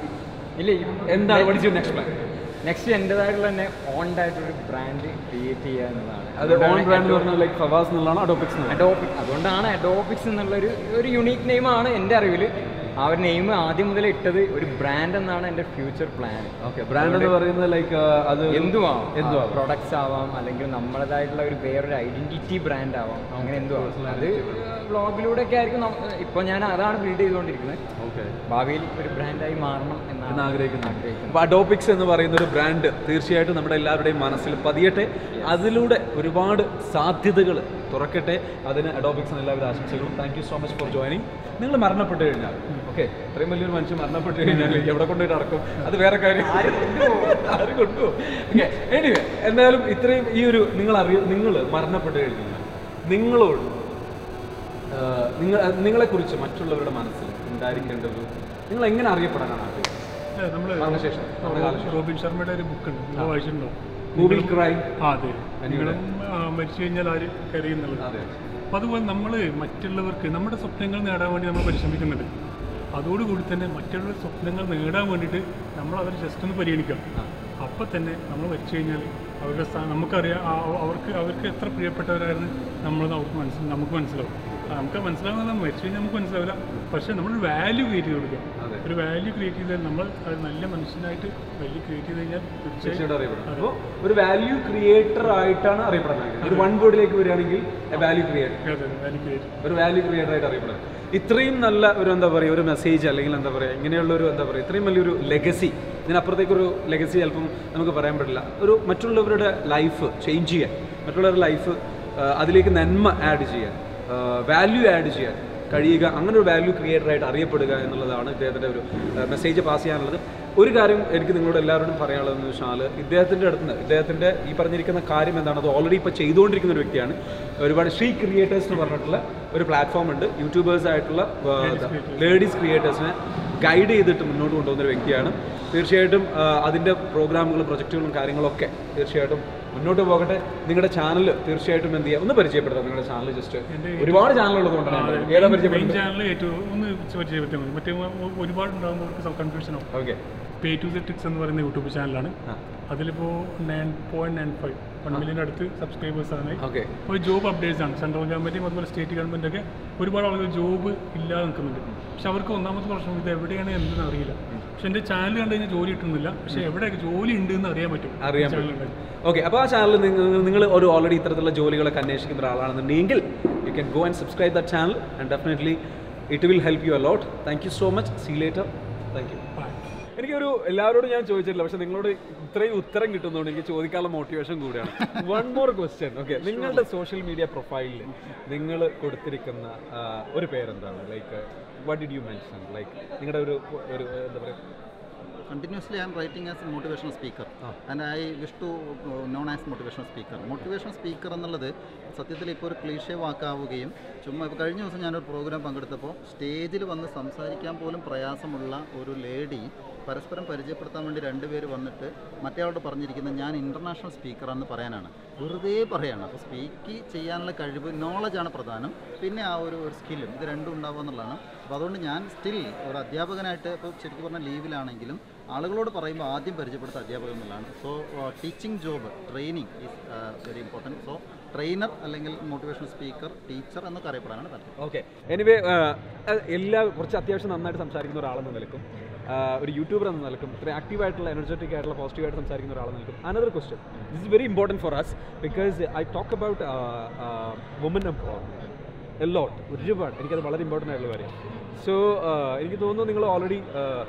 ഇല്ല എന്താണ് what is your next plan? Next എൻ്റെതായിട്ടുള്ള തന്നെ ഓൺ ആയിട്ടൊരു ബ്രാൻഡ് ക്രിയേറ്റ് ചെയ്യുക എന്നതാണ് അത് ഓൺ ബ്രാൻഡ് എന്ന് പറഞ്ഞാൽ ലൈക്ക് ഫവാസ് എന്നുള്ളതാണോ അഡോപിക്സ് അഡോപിക് അതുകൊണ്ടാണ് അഡോപിക്സ് എന്നുള്ളൊരു ഒരു യുണീക്ക് നെയിമാണ് എൻ്റെ അറിവിൽ ആ ഒരു നെയിം ആദ്യം മുതൽ ഇട്ടത് ഒരു ബ്രാൻഡ് എന്നാണ് എൻ്റെ ഫ്യൂച്ചർ പ്ലാൻ ഓക്കെ ബ്രാൻഡ് എന്ന് പറയുന്നത് ലൈക്ക് അത് എന്തുമാവാം എന്തുമാവാം. പ്രൊഡക്ട്സ് ആവാം അല്ലെങ്കിൽ നമ്മളതായിട്ടുള്ള ഒരു വേറൊരു ഐഡന്റിറ്റി ബ്രാൻഡ് ആവാം അങ്ങനെ എന്തുവാം അത് വ്ളോഗിലൂടെ ഒക്കെ ആയിരിക്കും ഇപ്പോൾ ഞാൻ അതാണ് ബിൽഡ് ചെയ്തുകൊണ്ടിരിക്കുന്നത് ഓക്കെ ഭാവിയിൽ ഒരു ബ്രാൻഡായി മാറണം എന്ന് എന്നാണ് ആഗ്രഹിക്കുന്നു ആഗ്രഹിക്കുന്നത് അപ്പോൾ അഡോപിക്സ് എന്ന് പറയുന്ന ഒരു ബ്രാൻഡ് തീർച്ചയായിട്ടും നമ്മുടെ എല്ലാവരുടെയും മനസ്സിൽ പതിയട്ടെ അതിലൂടെ ഒരുപാട് സാധ്യതകൾ തുറക്കട്ടെ അതിന് അഡോപിക്സ് എല്ലാവിധ ആശംസകളും thank you so much for joining നിങ്ങൾ മരണപ്പെട്ട് കഴിഞ്ഞാൽ ഓക്കെ ഇത്രയും വലിയൊരു മനുഷ്യൻ മരണപ്പെട്ട് കഴിഞ്ഞാൽ എവിടെ കൊണ്ടുപോയിട്ട് അടക്കും അത് വേറെ കാര്യം ആര് കൊണ്ടുപോകും ഓക്കെ എനിവേ എന്തായാലും ഇത്രയും ഈ ഒരു നിങ്ങൾ അറിയ നിങ്ങൾ മരണപ്പെട്ട് കഴിഞ്ഞാൽ നിങ്ങളോട് ആ, നിങ്ങൾ നിങ്ങളെക്കുറിച്ച് മറ്റുള്ളവരുടെ മനസ്സിൽ ഉണ്ടായിരിക്കേണ്ട ഒരു നിങ്ങൾ എങ്ങനെ അറിയപ്പെടാനാണ് ആഗ്രഹിക്കുന്നത് നമ്മള് മരണശേഷം നമ്മുടെ കാലശേഷം റോബിൻ ശർമ്മയുടെ ഒരു ബുക്ക് ഉണ്ട് നിങ്ങൾ വായിച്ചിട്ടുണ്ടോ Google നിങ്ങളും- Cry. ആ അതെ അനിയുടെ. നിങ്ങളും ആ, മരിച്ചു കഴിഞ്ഞാൽ ആര് കരയുന്നുള്ളത് അപ്പോൾ അതുപോലെ നമ്മൾ മറ്റുള്ളവർക്ക് നമ്മുടെ സ്വപ്നങ്ങൾ നേടാൻ വേണ്ടി നമ്മൾ പരിശ്രമിക്കുന്നുണ്ട് അതോടുകൂടി തന്നെ മറ്റുള്ള സ്വപ്നങ്ങൾ നേടാൻ വേണ്ടിയിട്ട് നമ്മൾ അവർ ജസ്റ്റ് ഒന്ന് പരിഗണിക്കാം അപ്പോൾ തന്നെ നമ്മൾ മരിച്ചു കഴിഞ്ഞാൽ അവരുടെ സ്ഥാനം നമുക്കറിയാം ആ, അവർക്ക് അവർക്ക് എത്ര പ്രിയപ്പെട്ടവരായിരുന്നു നമ്മളത് അവർക്ക് മനസ്സിൽ നമുക്ക് മനസ്സിലാവും ആ, നമുക്ക് മനസ്സിലാവുന്ന മരിച്ചു കഴിഞ്ഞാൽ നമുക്ക് മനസ്സിലാവില്ല പക്ഷേ നമ്മൾ വാല്യൂ ക്രിയേറ്റ് ചെയ്ത് കൊടുക്കുക ഒരു വാല്യൂ ക്രിയേറ്റ് ചെയ്താൽ നമ്മൾ ഒരു നല്ല മനുഷ്യനായിട്ട് വാല്യൂ ക്രിയേറ്റ് ചെയ്ത് കഴിഞ്ഞാൽ തീർച്ചയായിട്ടും അറിയപ്പെടാം അപ്പോൾ ഒരു വാല്യൂ ക്രിയേറ്റർ ആയിട്ടാണ് അറിയപ്പെടുന്നത് ആഗ്രഹിക്കുന്നത്. ഒരു വൺ വേർഡിലേക്ക് വരികയാണെങ്കിൽ വാല്യൂ ക്രിയേറ്റർ വാല്യൂ ക്രിയേറ്റ് ഒരു വാല്യൂ ക്രിയേറ്റർ ആയിട്ട് അറിയപ്പെടുന്നത് ഇത്രയും നല്ല ഒരു എന്താ പറയുക ഒരു മെസ്സേജ് അല്ലെങ്കിൽ എന്താ പറയുക ഇങ്ങനെയുള്ള ഒരു എന്താ പറയുക ഇത്രയും വലിയൊരു ലെഗസി ഇതിനപ്പുറത്തേക്കൊരു ലെഗസി ചിലപ്പം നമുക്ക് പറയാൻ പറ്റില്ല ഒരു മറ്റുള്ളവരുടെ ലൈഫ് ചേഞ്ച് ചെയ്യാൻ മറ്റുള്ളവരുടെ ലൈഫ് അതിലേക്ക് നന്മ ആഡ് ചെയ്യാൻ വാല്യൂ ആഡ് ചെയ്യാൻ കഴിയുക അങ്ങനെ ഒരു വാല്യൂ ക്രിയേറ്റർ ആയിട്ട് അറിയപ്പെടുക എന്നുള്ളതാണ് ഇദ്ദേഹത്തിൻ്റെ ഒരു മെസ്സേജ് പാസ് ചെയ്യാനുള്ളത് ഒരു കാര്യം എനിക്ക് നിങ്ങളോട് എല്ലാവരോടും പറയാനുള്ളതെന്ന് വെച്ചാൽ ഇദ്ദേഹത്തിൻ്റെ അടുത്ത് നിന്ന് ഇദ്ദേഹത്തിൻ്റെ ഈ പറഞ്ഞിരിക്കുന്ന കാര്യം എന്താണ് അത് ഓൾറെഡി ഇപ്പോൾ ചെയ്തുകൊണ്ടിരിക്കുന്ന ഒരു വ്യക്തിയാണ് ഒരുപാട് ശ്രീ ക്രിയേറ്റേഴ്സ് എന്ന് പറഞ്ഞിട്ടുള്ള ഒരു പ്ലാറ്റ്ഫോം ഉണ്ട് യൂട്യൂബേഴ്സ് ആയിട്ടുള്ള ലേഡീസ് ക്രിയേറ്റേഴ്സിനെ ഗൈഡ് ചെയ്തിട്ട് മുന്നോട്ട് കൊണ്ടുപോകുന്ന ഒരു വ്യക്തിയാണ് തീർച്ചയായിട്ടും ആ, അതിൻ്റെ പ്രോഗ്രാമുകളും പ്രൊജക്റ്റുകളും കാര്യങ്ങളൊക്കെ തീർച്ചയായിട്ടും മുന്നോട്ട് പോകട്ടെ നിങ്ങളുടെ ചാനൽ തീർച്ചയായിട്ടും എന്ത് ചെയ്യുക ഒന്ന് പരിചയപ്പെടുത്താം നിങ്ങളുടെ ചാനൽ ജസ്റ്റ് ഒരുപാട് ചാനലുള്ളത് കൊണ്ടാണ് ഏതാ മെയിൻ പരിചയപ്പെടുന്നത് ചാനൽ ഏറ്റവും ഒന്ന് പരിചയപ്പെടുത്തിയാൽ മതി മറ്റേ ഒരുപാട് ഉണ്ടാകുമ്പോൾ കൺഫ്യൂഷൻ ആവും okay pay to the tricks എന്ന് പറയുന്ന യൂട്യൂബ് ചാനലാണ് അതിലിപ്പോൾ nine point nine five one മില്യൻ്റെ അടുത്ത് സബ്സ്ക്രൈബേഴ്സ് ആണ് ഓക്കെ ഒരു ജോബ് അപ്ഡേറ്റ്സ് ആണ് സെൻട്രൽ ഗവൺമെൻറ്റും അതുപോലെ സ്റ്റേറ്റ് ഗവൺമെൻറ്റൊക്കെ ഒരുപാട് ആളുകൾ ജോബ് ഇല്ലാതെ നിൽക്കുന്നുണ്ട് പക്ഷെ അവർക്ക് ഒന്നാമത്തെ പ്രശ്നം ഇത് എവിടെയാണ് എന്തെന്ന് അറിയില്ല പക്ഷെ എൻ്റെ ചാനൽ കണ്ടു കഴിഞ്ഞാൽ ജോലി കിട്ടുന്നില്ല പക്ഷെ എവിടെയൊക്കെ ജോലി ഉണ്ട് എന്ന് അറിയാൻ പറ്റും അറിയാൻ channel പറ്റും ഉണ്ടെങ്കിൽ. ഓക്കെ അപ്പോൾ ആ ചാനൽ നിങ്ങൾ നിങ്ങൾ ഒരു ഓൾറെഡി ഇത്തരത്തിലുള്ള ജോലികളൊക്കെ അന്വേഷിക്കുന്ന ഒരാളാണെന്നുണ്ടെങ്കിൽ you can go and subscribe the channel and definitely it will help you a lot thank you so much see later thank you എനിക്കൊരു എല്ലാവരോടും ഞാൻ ചോദിച്ചിട്ടില്ല പക്ഷെ നിങ്ങളോട് ഇത്രയും ഉത്തരം കിട്ടുന്നതുകൊണ്ട് എനിക്ക് ചോദിക്കാനുള്ള മോട്ടിവേഷൻ കൂടിയാണ് വൺ മോർ ക്വസ്റ്റ്യൻ ഓക്കെ നിങ്ങളുടെ സോഷ്യൽ മീഡിയ പ്രൊഫൈലിൽ നിങ്ങൾ കൊടുത്തിരിക്കുന്ന ആ, ഒരു പേരെന്താണ് like what did you mention like നിങ്ങളുടെ ഒരു ഒരു എന്താ പറയുക continuously I am writing as a motivational speaker and I wish to uh, known as motivational speaker. Motivational speaker എന്നുള്ളത് സത്യത്തിൽ ഇപ്പോൾ ഒരു ക്ലീഷേ വാക്കാവുകയും ചുമ്മാ ഇപ്പോൾ കഴിഞ്ഞ ദിവസം ഞാനൊരു പ്രോഗ്രാം പങ്കെടുത്തപ്പോൾ സ്റ്റേജിൽ വന്ന് സംസാരിക്കാൻ പോലും പ്രയാസമുള്ള ഒരു ലേഡി പരസ്പരം പരിചയപ്പെടുത്താൻ വേണ്ടി രണ്ടുപേര് വന്നിട്ട് മറ്റേയാളോട് പറഞ്ഞിരിക്കുന്നത് ഞാൻ ഇൻ്റർനാഷണൽ സ്പീക്കറാണെന്ന് പറയാനാണ് വെറുതെ പറയാണ് അപ്പോൾ സ്പീക്ക് ചെയ്യാനുള്ള കഴിവ് നോളജാണ് പ്രധാനം പിന്നെ ആ ഒരു ഒരു സ്കില്ലും ഇത് രണ്ടും ഉണ്ടാവുക എന്നുള്ളതാണ് അപ്പോൾ അതുകൊണ്ട് ഞാൻ സ്റ്റിൽ ഒരു അധ്യാപകനായിട്ട് ഇപ്പോൾ ശരിക്കും പറഞ്ഞാൽ ലീവിലാണെങ്കിലും ആളുകളോട് പറയുമ്പോൾ ആദ്യം പരിചയപ്പെടുത്ത അധ്യാപകൻ എന്നുള്ളതാണ് so teaching job training is very important so trainer അല്ലെങ്കിൽ മോട്ടിവേഷണൽ സ്പീക്കർ ടീച്ചർ എന്നൊക്കെ അറിയപ്പെടാനാണ് താല്പര്യം ഓക്കെ എനിവേ എല്ലാ കുറച്ച് അത്യാവശ്യം നന്നായിട്ട് സംസാരിക്കുന്ന ഒരാളെന്ന നിലക്കും ആ, ഒരു യൂട്യൂബർ എന്ന നിലക്കും ഇത്ര ആക്റ്റീവ് ആയിട്ടുള്ള എനർജറ്റിക് ആയിട്ടുള്ള പോസിറ്റീവ് ആയിട്ട് സംസാരിക്കുന്ന ഒരാളെന്ന നിലക്കും another question this is very important for us because I talk about woman empowerment a lot ഒരുപാട് എനിക്കത് വളരെ ഇമ്പോർട്ടൻ്റ് ആയിട്ടുള്ള കാര്യം സോ എനിക്ക് തോന്നുന്നു നിങ്ങൾ ഓൾറെഡി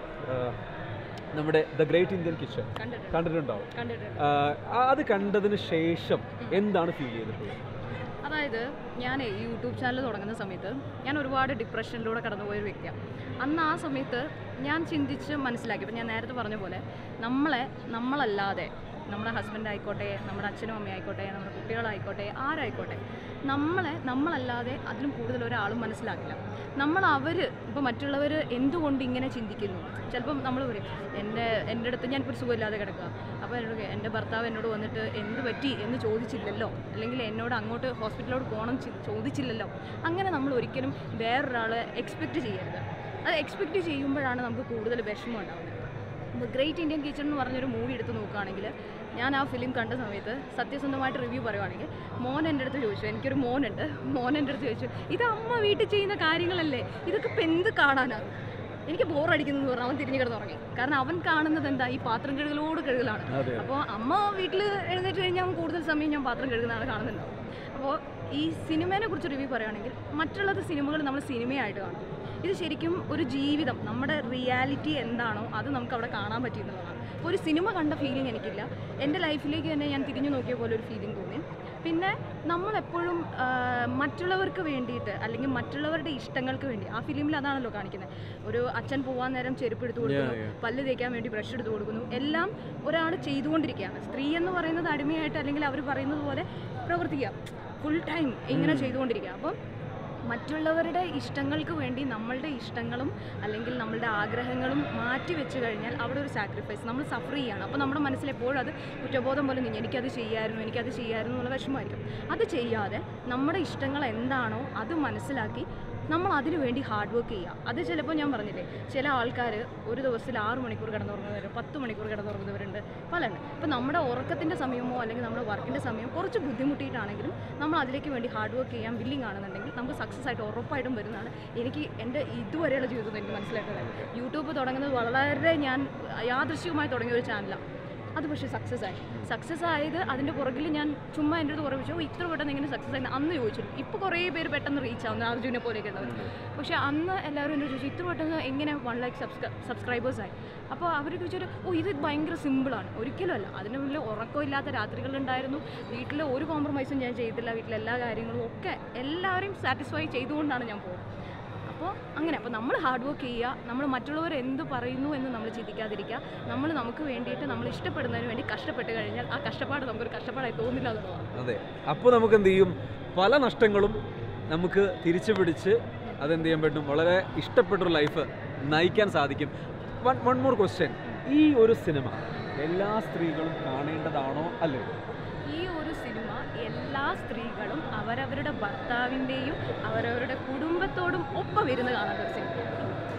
നമ്മുടെ ദ ഗ്രേറ്റ് ഇന്ത്യൻ കിച്ചൺ കണ്ടിട്ടുണ്ട്. കണ്ടിട്ടുണ്ടാവും കണ്ടിട്ടുണ്ട്. ആ, അത് കണ്ടതിന് ശേഷം എന്താണ് ഫീൽ ചെയ്തിട്ടുള്ളത് അതായത് ഞാൻ യൂട്യൂബ് ചാനൽ തുടങ്ങുന്ന സമയത്ത് ഞാൻ ഒരുപാട് ഡിപ്രഷനിലൂടെ കടന്നുപോയ ഒരു വ്യക്തിയാണ് അന്ന് ആ സമയത്ത് ഞാൻ ചിന്തിച്ച് മനസ്സിലാക്കി ഇപ്പം ഞാൻ നേരത്തെ പറഞ്ഞ പോലെ നമ്മളെ നമ്മളല്ലാതെ നമ്മുടെ ഹസ്ബൻഡ് ആയിക്കോട്ടെ നമ്മുടെ അച്ഛനും അമ്മയും ആയിക്കോട്ടെ നമ്മുടെ കുട്ടികളായിക്കോട്ടെ ആരായിക്കോട്ടെ നമ്മളെ നമ്മളല്ലാതെ അതിലും കൂടുതൽ ഒരാളും മനസ്സിലാക്കില്ല നമ്മൾ അവർ ഇപ്പോൾ മറ്റുള്ളവർ എന്തുകൊണ്ട് ഇങ്ങനെ ചിന്തിക്കുന്നു ചിലപ്പം നമ്മൾ പറയും എൻ്റെ എൻ്റെ അടുത്ത് ഞാനിപ്പോൾ ഒരു സുഖമില്ലാതെ കിടക്കുക അപ്പോൾ എന്നോട് എൻ്റെ ഭർത്താവ് എന്നോട് വന്നിട്ട് എന്ത് പറ്റി എന്ന് ചോദിച്ചില്ലല്ലോ അല്ലെങ്കിൽ എന്നോട് അങ്ങോട്ട് ഹോസ്പിറ്റലിലോട്ട് പോകണം ചി- ചോദിച്ചില്ലല്ലോ അങ്ങനെ നമ്മൾ ഒരിക്കലും വേറൊരാളെ എക്സ്പെക്റ്റ് ചെയ്യരുത് അത് എക്സ്പെക്റ്റ് ചെയ്യുമ്പോഴാണ് നമുക്ക് കൂടുതൽ വിഷമം ഉണ്ടാകുന്നത് ഇപ്പോൾ ഗ്രേറ്റ് ഇന്ത്യൻ കിച്ചൺ എന്ന് പറഞ്ഞൊരു മൂവി എടുത്ത് നോക്കുകയാണെങ്കിൽ ഞാൻ ആ ഫിലിം കണ്ട സമയത്ത് സത്യസന്ധമായിട്ട് റിവ്യൂ പറയുവാണെങ്കിൽ മോൻ എൻ്റെ അടുത്ത് ചോദിച്ചു എനിക്കൊരു മോനുണ്ട് മോൻ എൻ്റെ അടുത്ത് ചോദിച്ചു ഇത് അമ്മ വീട്ടിൽ ചെയ്യുന്ന കാര്യങ്ങളല്ലേ ഇതൊക്കെ ഇപ്പം എന്ത് കാണാനാണ് എനിക്ക് ബോറടിക്കുന്നു എന്ന് പറഞ്ഞാൽ അവൻ തിരിഞ്ഞു കിടന്നുറങ്ങി കാരണം അവൻ കാണുന്നത് എന്താ ഈ പാത്രം കഴുകലോട് കഴുകലാണ് അതെ. അപ്പോൾ അമ്മ വീട്ടിൽ എഴുന്നേറ്റ് കഴിഞ്ഞാൽ അവൻ കൂടുതൽ സമയം ഞാൻ പാത്രം കഴുകുന്ന ആൾ കാണുന്നുണ്ടാവും അപ്പോൾ ഈ സിനിമേനെ കുറിച്ച് റിവ്യൂ പറയുകയാണെങ്കിൽ മറ്റുള്ളത് സിനിമകൾ നമ്മൾ സിനിമയായിട്ട് കാണും ഇത് ശരിക്കും ഒരു ജീവിതം നമ്മുടെ റിയാലിറ്റി എന്താണോ അത് നമുക്ക് അവിടെ കാണാൻ പറ്റിയെന്നുള്ളതാണ് അപ്പോൾ ഒരു സിനിമ കണ്ട ഫീലിംഗ് എനിക്കില്ല എൻ്റെ ലൈഫിലേക്ക് തന്നെ ഞാൻ തിരിഞ്ഞു നോക്കിയ പോലെ ഒരു ഫീലിംഗ് തോന്നി പിന്നെ നമ്മളെപ്പോഴും ആ, മറ്റുള്ളവർക്ക് വേണ്ടിയിട്ട് അല്ലെങ്കിൽ മറ്റുള്ളവരുടെ ഇഷ്ടങ്ങൾക്ക് വേണ്ടി ആ ഫിലിമിൽ അതാണല്ലോ കാണിക്കുന്നത് ഒരു അച്ഛൻ പോകാൻ നേരം ചെരുപ്പ് എടുത്തു കൊടുക്കുന്നു Yeah, yeah. പല്ല് തേക്കാൻ വേണ്ടി ബ്രഷ് എടുത്തു കൊടുക്കുന്നു എല്ലാം ഒരാൾ ചെയ്തുകൊണ്ടിരിക്കുകയാണ് സ്ത്രീ എന്ന് പറയുന്നത് അടിമയായിട്ട് അല്ലെങ്കിൽ അവർ പറയുന്നത് പോലെ പ്രവർത്തിക്കുക ഫുൾ ടൈം ഇങ്ങനെ ഉം. ചെയ്തുകൊണ്ടിരിക്കുക അപ്പം മറ്റുള്ളവരുടെ ഇഷ്ടങ്ങൾക്ക് വേണ്ടി നമ്മളുടെ ഇഷ്ടങ്ങളും അല്ലെങ്കിൽ നമ്മളുടെ ആഗ്രഹങ്ങളും മാറ്റി വെച്ച് കഴിഞ്ഞാൽ അവിടെ ഒരു സാക്രിഫൈസ് നമ്മൾ സഫർ ചെയ്യാണ് അപ്പോൾ നമ്മുടെ മനസ്സിൽ എപ്പോഴും അത് കുറ്റബോധം പോലെ നീ എനിക്കത് ചെയ്യായിരുന്നു എനിക്കത് ചെയ്യായിരുന്നു എന്നുള്ള വിഷമമായിരിക്കും അത് ചെയ്യാതെ നമ്മുടെ ഇഷ്ടങ്ങൾ എന്താണോ അത് മനസ്സിലാക്കി നമ്മൾ അതിനു വേണ്ടി ഹാർഡ് വർക്ക് ചെയ്യുക അത് ചിലപ്പോൾ ഞാൻ പറഞ്ഞില്ലേ ചില ആൾക്കാർ ഒരു ദിവസത്തിൽ ആറ് മണിക്കൂർ കിടന്നുറങ്ങുന്നവർ പത്ത് മണിക്കൂർ കിടന്നുറങ്ങുന്നവരുണ്ട് പലരുണ്ട് അപ്പോൾ നമ്മുടെ ഉറക്കത്തിൻ്റെ സമയമോ അല്ലെങ്കിൽ നമ്മുടെ വർക്കിൻ്റെ സമയം കുറച്ച് ബുദ്ധിമുട്ടിയിട്ടാണെങ്കിലും നമ്മൾ അതിലേക്ക് വേണ്ടി ഹാർഡ് വർക്ക് ചെയ്യാൻ വില്ലിങ് ആണെന്നുണ്ടെങ്കിൽ നമുക്ക് സക്സസ് ആയിട്ട് ഉറപ്പായിട്ടും വരുന്നതാണ് എനിക്ക് എൻ്റെ ഇതുവരെയുള്ള ജീവിതത്തിൽ എനിക്ക് മനസ്സിലാക്കുന്നത് യൂട്യൂബ് തുടങ്ങുന്നത് വളരെ ഞാൻ യാദൃശ്യവുമായി തുടങ്ങിയ ഒരു ചാനലാണ് അത് പക്ഷേ സക്സസ് ആയി സക്സസ് ആയത് അതിൻ്റെ പുറകിൽ ഞാൻ ചുമ്മാ എൻ്റെ അടുത്ത് കുറവ് ചോദിച്ചു ഇത്ര പെട്ടെന്ന് എങ്ങനെ സക്സസ് ആയി അന്ന് ചോദിച്ചിരുന്നു ഇപ്പോൾ കുറേ പേര് പെട്ടെന്ന് റീച്ച് ആവുന്നു അർജുനെ പോലെയൊക്കെ ഉള്ളവർ പക്ഷേ അന്ന് എല്ലാവരും എന്നോട് ചോദിച്ചു ഇത്ര പെട്ടെന്ന് എങ്ങനെ വൺ ലാക്ക് സബ്സ്ക്രൈ സബ്സ്ക്രൈബേഴ്സ് ആയി അപ്പോൾ അവർ ചോദിച്ചൊരു ഓ ഇത് ഭയങ്കര സിമ്പിളാണ് ഒരിക്കലും അല്ല അതിന് മുന്നിൽ ഉറക്കമില്ലാത്ത രാത്രികളുണ്ടായിരുന്നു വീട്ടിൽ ഒരു കോംപ്രമൈസും ഞാൻ ചെയ്തില്ല വീട്ടിലെ എല്ലാ കാര്യങ്ങളും ഒക്കെ എല്ലാവരെയും സാറ്റിസ്ഫൈ ചെയ്തുകൊണ്ടാണ് ഞാൻ പോകുന്നത് അപ്പോൾ അങ്ങനെ അപ്പോൾ നമ്മൾ ഹാർഡ് വർക്ക് ചെയ്യുക നമ്മൾ മറ്റുള്ളവർ എന്ത് പറയുന്നു എന്ന് നമ്മൾ ചിന്തിക്കാതിരിക്കുക നമ്മൾ നമുക്ക് വേണ്ടിയിട്ട് നമ്മൾ ഇഷ്ടപ്പെടുന്നതിന് വേണ്ടി കഷ്ടപ്പെട്ട് കഴിഞ്ഞാൽ ആ കഷ്ടപ്പാട് നമുക്കൊരു കഷ്ടപ്പാടായി തോന്നില്ല എന്നുള്ളതാണ് അതെ അപ്പോൾ നമുക്ക് എന്ത് ചെയ്യും പല നഷ്ടങ്ങളും നമുക്ക് തിരിച്ചു പിടിച്ച് അതെന്ത് ചെയ്യാൻ പറ്റും വളരെ ഇഷ്ടപ്പെട്ടൊരു ലൈഫ് നയിക്കാൻ സാധിക്കും വൺ വൺ മോർ ക്വസ്റ്റ്യൻ ഈ ഒരു സിനിമ എല്ലാ സ്ത്രീകളും കാണേണ്ടതാണോ അല്ലേ ഈ ഒരു സിനിമ എല്ലാ സ്ത്രീകളും അവരവരുടെ ഭർത്താവിൻ്റെയും അവരവരുടെ കുടുംബത്തോടും ഒപ്പം ഇരുന്ന് കാണേണ്ട ഒരു സിനിമ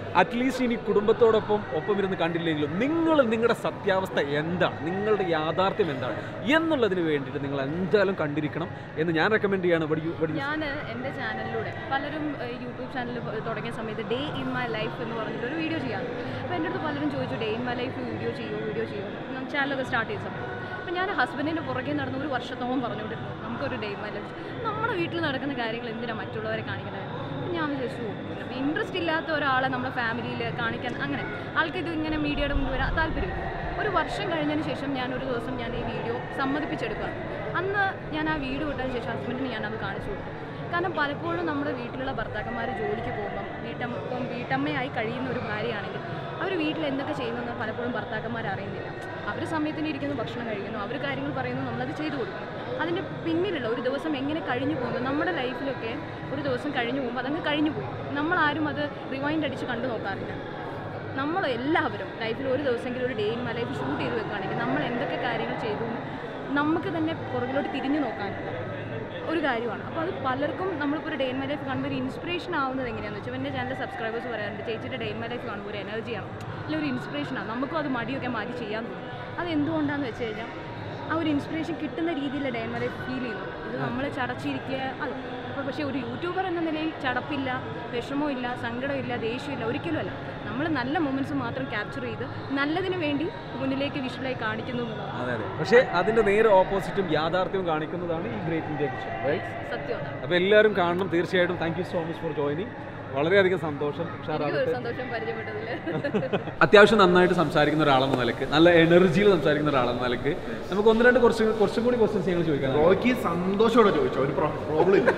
അറ്റ്ലീസ്റ്റ് ഇനി കുടുംബത്തോടൊപ്പം ഒപ്പം ഇരുന്ന് കണ്ടില്ലെങ്കിലും നിങ്ങൾ നിങ്ങളുടെ സത്യാവസ്ഥ എന്താണ് നിങ്ങളുടെ യാഥാർത്ഥ്യം എന്താണ് എന്നുള്ളതിന് വേണ്ടിയിട്ട് നിങ്ങൾ എന്തായാലും കണ്ടിരിക്കണം എന്ന് ഞാൻ റെക്കമെൻഡ് ചെയ്യാണ് വടി വടി ഞാൻ എൻ്റെ ചാനലിലൂടെ പലരും ഏഹ്, യൂട്യൂബ് ചാനൽ തുടങ്ങിയ സമയത്ത് ഡേ ഇൻ മൈ ലൈഫ് എന്ന് പറഞ്ഞിട്ട് ഒരു വീഡിയോ ചെയ്യാറ് അപ്പോൾ എൻ്റെ അടുത്ത് പലരും ചോദിച്ചു day in my life video ചെയ്യുമോ വീഡിയോ ചെയ്യുമോ ചാനലൊക്കെ സ്റ്റാർട്ട് ചെയ്ത സമയത്ത് അപ്പോൾ ഞാൻ ഹസ്ബൻഡിൻ്റെ പുറകെ നടന്ന് ഒരു വർഷത്തോളം പറഞ്ഞുകൊണ്ടിരുന്നു നമുക്കൊരു ഡേ ഇൻ മൈ ലൈഫ് നമ്മുടെ വീട്ടിൽ നടക്കുന്ന കാര്യങ്ങൾ എന്തിനാണ് മറ്റുള്ളവരെ കാണിക്കുന്നത് അപ്പോൾ ഞാൻ വിചാരിച്ചു അപ്പോൾ ഇൻട്രസ്റ്റ് ഇല്ലാത്ത ഒരാളെ നമ്മുടെ ഫാമിലിയിൽ കാണിക്കാൻ അങ്ങനെ ആൾക്ക് ഇത് ഇങ്ങനെ മീഡിയയുടെ മുമ്പ് വരാൻ താല്പര്യം ഒരു വർഷം കഴിഞ്ഞതിന് ശേഷം ഞാൻ ഒരു ദിവസം ഞാൻ ഈ വീഡിയോ സമ്മതിപ്പിച്ചെടുക്കുക അന്ന് ഞാൻ ആ വീഡിയോ ഇട്ടതിന് ശേഷം ഹസ്ബൻഡിന് ഞാൻ അത് കാണിച്ചു കൊടുത്തു കാരണം പലപ്പോഴും നമ്മുടെ വീട്ടിലുള്ള ഭർത്താക്കന്മാർ ജോലിക്ക് പോകുമ്പം വീട്ടമ്മ ഇപ്പം വീട്ടമ്മയായി കഴിയുന്ന ഒരു ഭാര്യയാണെങ്കിൽ അവർ വീട്ടിൽ എന്തൊക്കെ ചെയ്യുന്നെന്ന് പലപ്പോഴും ഭർത്താക്കന്മാർ അറിയുന്നില്ല അവർ സമയത്തിന് ഇരിക്കുന്നു ഭക്ഷണം കഴിക്കുന്നു അവർ കാര്യങ്ങൾ പറയുന്നു നമ്മളത് ചെയ്തു കൊടുക്കുന്നു അതിൻ്റെ പിന്നിലുള്ള ഒരു ദിവസം എങ്ങനെ കഴിഞ്ഞു പോകുന്നു നമ്മുടെ ലൈഫിലൊക്കെ ഒരു ദിവസം കഴിഞ്ഞു പോകുമ്പോൾ അതങ്ങ് കഴിഞ്ഞു പോയി നമ്മളാരും അത് റിവൈൻഡ് അടിച്ച് കണ്ടു നോക്കാറില്ല നമ്മൾ എല്ലാവരും ലൈഫിൽ ഒരു ദിവസമെങ്കിലും ഒരു day in my life shoot ചെയ്ത് വെക്കുകയാണെങ്കിൽ നമ്മൾ എന്തൊക്കെ കാര്യങ്ങൾ ചെയ്തു എന്ന് നമുക്ക് തന്നെ പുറകിലോട്ട് തിരിഞ്ഞു നോക്കാനുണ്ട് ഒരു കാര്യമാണ് അപ്പോൾ അത് പലർക്കും നമ്മളിപ്പോൾ ഒരു ഡേ ഇൻ മൈ ലൈഫ് കാണുമ്പോൾ ഒരു ഇൻസ്പിറേഷൻ ആവുന്നത് എങ്ങനെയാണെന്ന് വെച്ചാൽ എൻ്റെ ചാനൽ സബ്സ്ക്രൈബേഴ്സ് പറയാറുണ്ട് ചേച്ചിയുടെ ഡേ ഇൻ മൈ ലൈഫ് കാണുമ്പോൾ ഒരു എനർജിയാണ് അല്ല ഒരു ഇൻസ്പിറേഷനാണ് നമുക്കും അത് മടിയൊക്കെ മാറ്റി ചെയ്യാൻ തോന്നും അത് എന്തുകൊണ്ടാണെന്ന് വെച്ച് കഴിഞ്ഞാൽ ആ ഒരു ഇൻസ്പിറേഷൻ കിട്ടുന്ന രീതിയിൽ day in my life feel ചെയ്യുന്നുണ്ട് ഇത് നമ്മൾ ചടച്ചിരിക്കുക അത് അപ്പോൾ പക്ഷേ ഒരു യൂട്യൂബർ എന്ന നിലയിൽ ചടപ്പില്ല വിഷമമില്ല സങ്കടമില്ല ദേഷ്യമില്ല ഒരിക്കലും അല്ല നമ്മൾ നല്ല മൊമെൻറ്റ്സ് മാത്രം ക്യാപ്ചർ ചെയ്ത് നല്ലതിന് വേണ്ടി മുന്നിലേക്ക് വിഷ്വലായി കാണിക്കുന്നു എന്നുള്ളതാണ് അതെ അതെ പക്ഷേ അതിൻ്റെ നേരെ ഓപ്പോസിറ്റും യാഥാർത്ഥ്യവും കാണിക്കുന്നതാണ് ഈ ഗ്രേറ്റ് ഇന്ത്യ കിച്ചൺ റൈറ്റ് സത്യം അതാണ് അപ്പോൾ എല്ലാവരും കാണണം തീർച്ചയായിട്ടും thank you so much for joining വളരെയധികം സന്തോഷം എനിക്കും ഒരു ഷാറാവട്ടെ സന്തോഷം പരിചയപ്പെട്ടതിൽ അത്യാവശ്യം നന്നായിട്ട് സംസാരിക്കുന്ന ഒരാളെന്ന നിലക്ക് നല്ല എനർജിയിൽ സംസാരിക്കുന്ന ഒരാളെന്ന നിലക്ക് നമുക്ക് ഒന്ന് രണ്ട് കുറച്ച് കുറച്ചും കൂടി ക്വസ്റ്റ്യൻസ് ഞങ്ങൾ ചോദിക്കാം റോയ്ക്ക് സന്തോഷത്തോടെ ചോദിച്ചോ ഒരു പ്രോബ്ലം ഇല്ല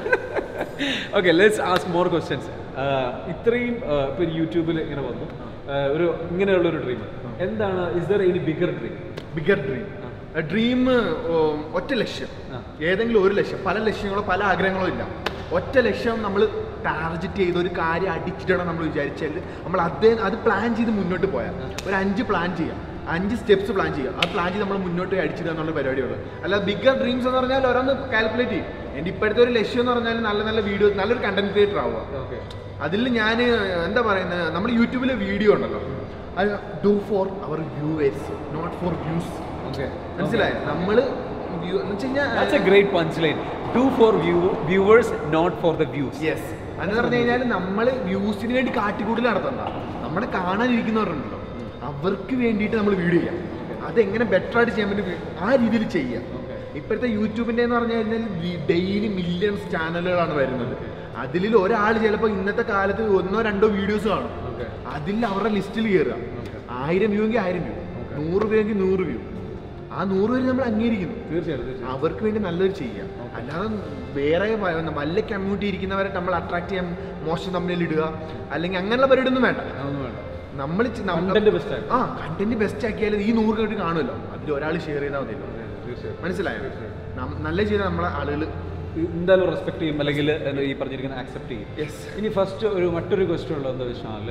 okay let's ask more questions ഇത്രയും uh, ഇപ്പൊ യൂട്യൂബിൽ ഇങ്ങനെ വന്നു uh, ഒരു ഇങ്ങനെയുള്ള ഒരു ഡ്രീം എന്താണ് is there any bigger dream bigger dream dream ഒറ്റ ലക്ഷ്യം ഏതെങ്കിലും ഒരു ലക്ഷ്യം പല ലക്ഷ്യങ്ങളോ പല ആഗ്രഹങ്ങളോ ഇല്ല ഒറ്റ ലക്ഷ്യം നമ്മൾ ടാർഗറ്റ് ചെയ്ത് ഒരു കാര്യം അടിച്ചിട്ടാണ് നമ്മൾ വിചാരിച്ചാൽ നമ്മൾ അതേ അത് പ്ലാൻ ചെയ്ത് മുന്നോട്ട് പോയാൽ ഒരു അഞ്ച് പ്ലാൻ ചെയ്യാം അഞ്ച് സ്റ്റെപ്സ് പ്ലാൻ ചെയ്യുക ആ പ്ലാൻ ചെയ്ത് നമ്മൾ മുന്നോട്ട് പോയി അടിച്ചിടുക എന്നുള്ള പരിപാടിയുള്ളൂ അല്ല ബിഗർ ഡ്രീംസ് എന്ന് പറഞ്ഞാൽ ഓരോന്ന് കാൽക്കുലേറ്റ് ചെയ്യും എൻ്റെ ഇപ്പോഴത്തെ ഒരു ലക്ഷ്യം എന്ന് പറഞ്ഞാൽ നല്ല നല്ല വീഡിയോ നല്ലൊരു കണ്ടന്റ് ക്രിയേറ്റർ ആവുക അതിൽ ഞാൻ എന്താ പറയുന്നത് നമ്മൾ യൂട്യൂബിലെ വീഡിയോ ഉണ്ടല്ലോ അത് do for our viewers not for views മനസ്സിലായോ നമ്മൾ That's a great punchline. Do for view, viewers, not for the views. Yes എന്ന് പറഞ്ഞു കഴിഞ്ഞാൽ നമ്മൾ വ്യൂസിന് വേണ്ടി കാട്ടിക്കൂടൽ നടത്തണ്ട നമ്മുടെ കാണാനിരിക്കുന്നവരുണ്ടല്ലോ അവർക്ക് വേണ്ടിയിട്ട് നമ്മൾ വീഡിയോ ചെയ്യാം അതെങ്ങനെ ബെറ്റർ ആയിട്ട് ചെയ്യാൻ പറ്റും ആ രീതിയിൽ ചെയ്യാം ഇപ്പോഴത്തെ യൂട്യൂബിൻ്റെ എന്ന് പറഞ്ഞു കഴിഞ്ഞാൽ ഡെയിലി മില്യൺസ് ചാനലുകളാണ് വരുന്നത് അതിൽ ഒരാൾ ചിലപ്പോൾ ഇന്നത്തെ കാലത്ത് ഒന്നോ രണ്ടോ വീഡിയോസ് കാണും അതിൽ അവരുടെ ലിസ്റ്റിൽ കയറുക ആയിരം വ്യൂ എങ്കിൽ ആയിരം വ്യൂ നൂറ് വ്യൂ എങ്കിൽ നൂറ് വ്യൂ ആ നൂറ് പേര് നമ്മൾ അംഗീകരിക്കുന്നു തീർച്ചയായിട്ടും അവർക്ക് വേണ്ടി നല്ലൊരു ചെയ്യാം അല്ലാതെ വേറെ വ- വല്ല കമ്മ്യൂണിറ്റി ഇരിക്കുന്നവരെ നമ്മൾ അട്രാക്ട് ചെയ്യാൻ മോശം തമ്മിൽ ഇടുക അല്ലെങ്കിൽ അങ്ങനെയുള്ള പരിപാടിയൊന്നും വേണ്ട നമ്മൾ Content best ആക്കുക. ആ കണ്ടന്റ് ബെസ്റ്റ് ആക്കിയാൽ ഈ നൂറ് കേട്ട് കാണുമല്ലോ അതിൽ ഒരാൾ ഷെയർ ചെയ്താൽ മതിയല്ലോ മനസ്സിലായോ നം- നല്ല ചെയ്ത നമ്മളെ ആളുകൾ എന്തായാലും റെസ്പെക്ട് ചെയ്യും അല്ലെങ്കിൽ എന്താ ഈ പറഞ്ഞിരിക്കുന്ന ആക്സെപ്റ്റ് ചെയ്യും ഇനി ഫസ്റ്റ് ഒരു മറ്റൊരു ക്വസ്റ്റ്യൻ ഉള്ളത് എന്താ വെച്ചാൽ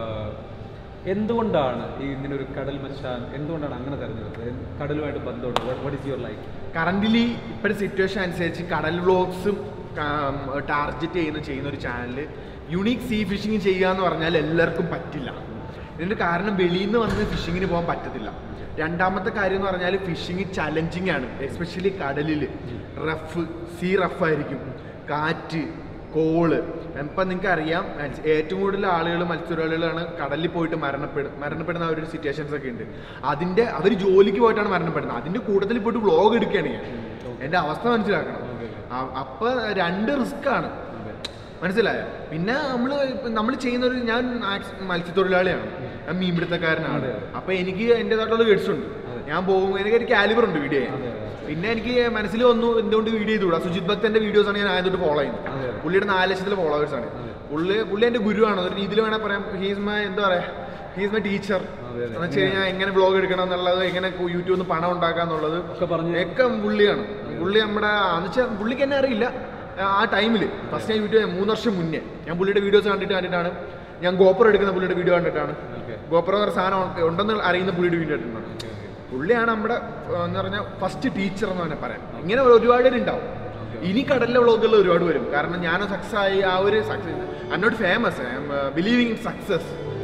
എന്തുകൊണ്ടാണ് ഈ ഇങ്ങനെ ഒരു കടൽ മച്ചാൻ എന്തുകൊണ്ടാണ് അങ്ങനെ തിരഞ്ഞെടുത്തത് കടലുമായിട്ട് ബന്ധമുണ്ട് what is your life currently ഇപ്പോഴത്തെ സിറ്റുവേഷൻ അനുസരിച്ച് കടൽ വ്ളോഗ്സും ടാർഗറ്റ് ചെയ്യുന്ന ചെയ്യുന്ന ഒരു ചാനൽ യുണീക്ക് സീ ഫിഷിംഗ് ചെയ്യുക എന്ന് പറഞ്ഞാൽ എല്ലാവർക്കും പറ്റില്ല ഇതിൻ്റെ കാരണം വെളിയിൽ നിന്ന് വന്ന് ഫിഷിങ്ങിന് പോകാൻ പറ്റത്തില്ല രണ്ടാമത്തെ കാര്യം എന്ന് പറഞ്ഞാൽ ഫിഷിങ് ചലഞ്ചിങ് ആണ് എസ്പെഷ്യലി കടലിൽ റഫ് സീ റഫായിരിക്കും കാറ്റ് കോള് ഇപ്പം നിങ്ങൾക്ക് അറിയാം മത്സ്യ- ഏറ്റവും കൂടുതൽ ആളുകൾ മത്സ്യത്തൊഴിലാളികളാണ് കടലിൽ പോയിട്ട് മരണപ്പെടും മരണപ്പെടുന്ന ആ ഒരു സിറ്റുവേഷൻസ് ഒക്കെ ഉണ്ട് അതിൻ്റെ അവർ ജോലിക്ക് പോയിട്ടാണ് മരണപ്പെടുന്നത് അതിൻ്റെ കൂട്ടത്തിൽ പോയിട്ട് വ്ളോഗ് എടുക്കുകയാണ് ഞാൻ എൻ്റെ അവസ്ഥ മനസ്സിലാക്കണം അ- അപ്പൊ രണ്ട് റിസ്ക് ആണ് മനസ്സിലായോ പിന്നെ നമ്മൾ നമ്മൾ ചെയ്യുന്ന ഒരു ഞാൻ ആക്സ്- മത്സ്യത്തൊഴിലാളിയാണ് ഞാൻ മീൻപിടുത്തക്കാരനാണ് അപ്പൊ എനിക്ക് എൻ്റെതായിട്ടുള്ള ഗഡ്സ് ഉണ്ട് ഞാൻ പോകുമ്പോൾ എനിക്ക് ഒരു കാലിബർ ഉണ്ട് വീഡിയോ ചെയ്യാൻ പിന്നെ എനിക്ക് മനസ്സിൽ വന്നു എന്തുകൊണ്ട് വീഡിയോ ചെയ്തുകൂടാ സുജിത് ഭക്തന്റെ വീഡിയോസ് ആണ് ഞാൻ ആയതുകൊണ്ട് ഫോളോ ചെയ്യുന്നത് പുള്ളിയുടെ നാല് ലക്ഷത്തിലെ ഫോളോവേഴ്സ് ആണ് പുള്ളി പുള്ളി എൻ്റെ ഗുരുവാണ് ഒരു രീതിയിൽ വേണേൽ പറയാം ഹീസ് മൈ എന്താ പറയാ ഹീസ് മൈ ടീച്ചർ എന്ന് വെച്ച് കഴിഞ്ഞാൽ എങ്ങനെ വ്ളോഗ് എടുക്കണം എന്നുള്ളത് എങ്ങനെ യൂട്യൂബിൽ നിന്ന് പണം ഉണ്ടാക്കുക എന്നുള്ളത് ഒക്കെ പുള്ളിയാണ് പുള്ളി നമ്മുടെ എന്ന് വെച്ചാൽ പുള്ളിക്ക് എന്നെ അറിയില്ല ആ ടൈമിൽ ഫസ്റ്റ് ഞാൻ യൂട്യൂബ് മൂന്ന് വർഷം മുന്നേ ഞാൻ പുള്ളിയുടെ വീഡിയോസ് കണ്ടിട്ട് കണ്ടിട്ടാണ് ഞാൻ ഗോപ്രോ എടുക്കുന്ന പുള്ളിയുടെ വീഡിയോ കണ്ടിട്ടാണ് ഗോപ്രോ എന്ന് പറഞ്ഞ സാധനം ഉണ്ടെന്ന് അറിയുന്ന പുള്ളിയുടെ വീഡിയോ കണ്ടിട്ടാണ് പുള്ളിയാണ് നമ്മുടെ ആ, എന്ന് പറഞ്ഞാൽ ഫസ്റ്റ് ടീച്ചർ എന്ന് തന്നെ പറയാം ഇങ്ങനെ ഒരുപാട് പേര് ഉണ്ടാവും ഇനി കടലിലെ വ്ളോഗുകൾ ഒരുപാട് വരും കാരണം ഞാൻ സക്സസ് ആയി ആ ഒരു success I not famous I am believing in success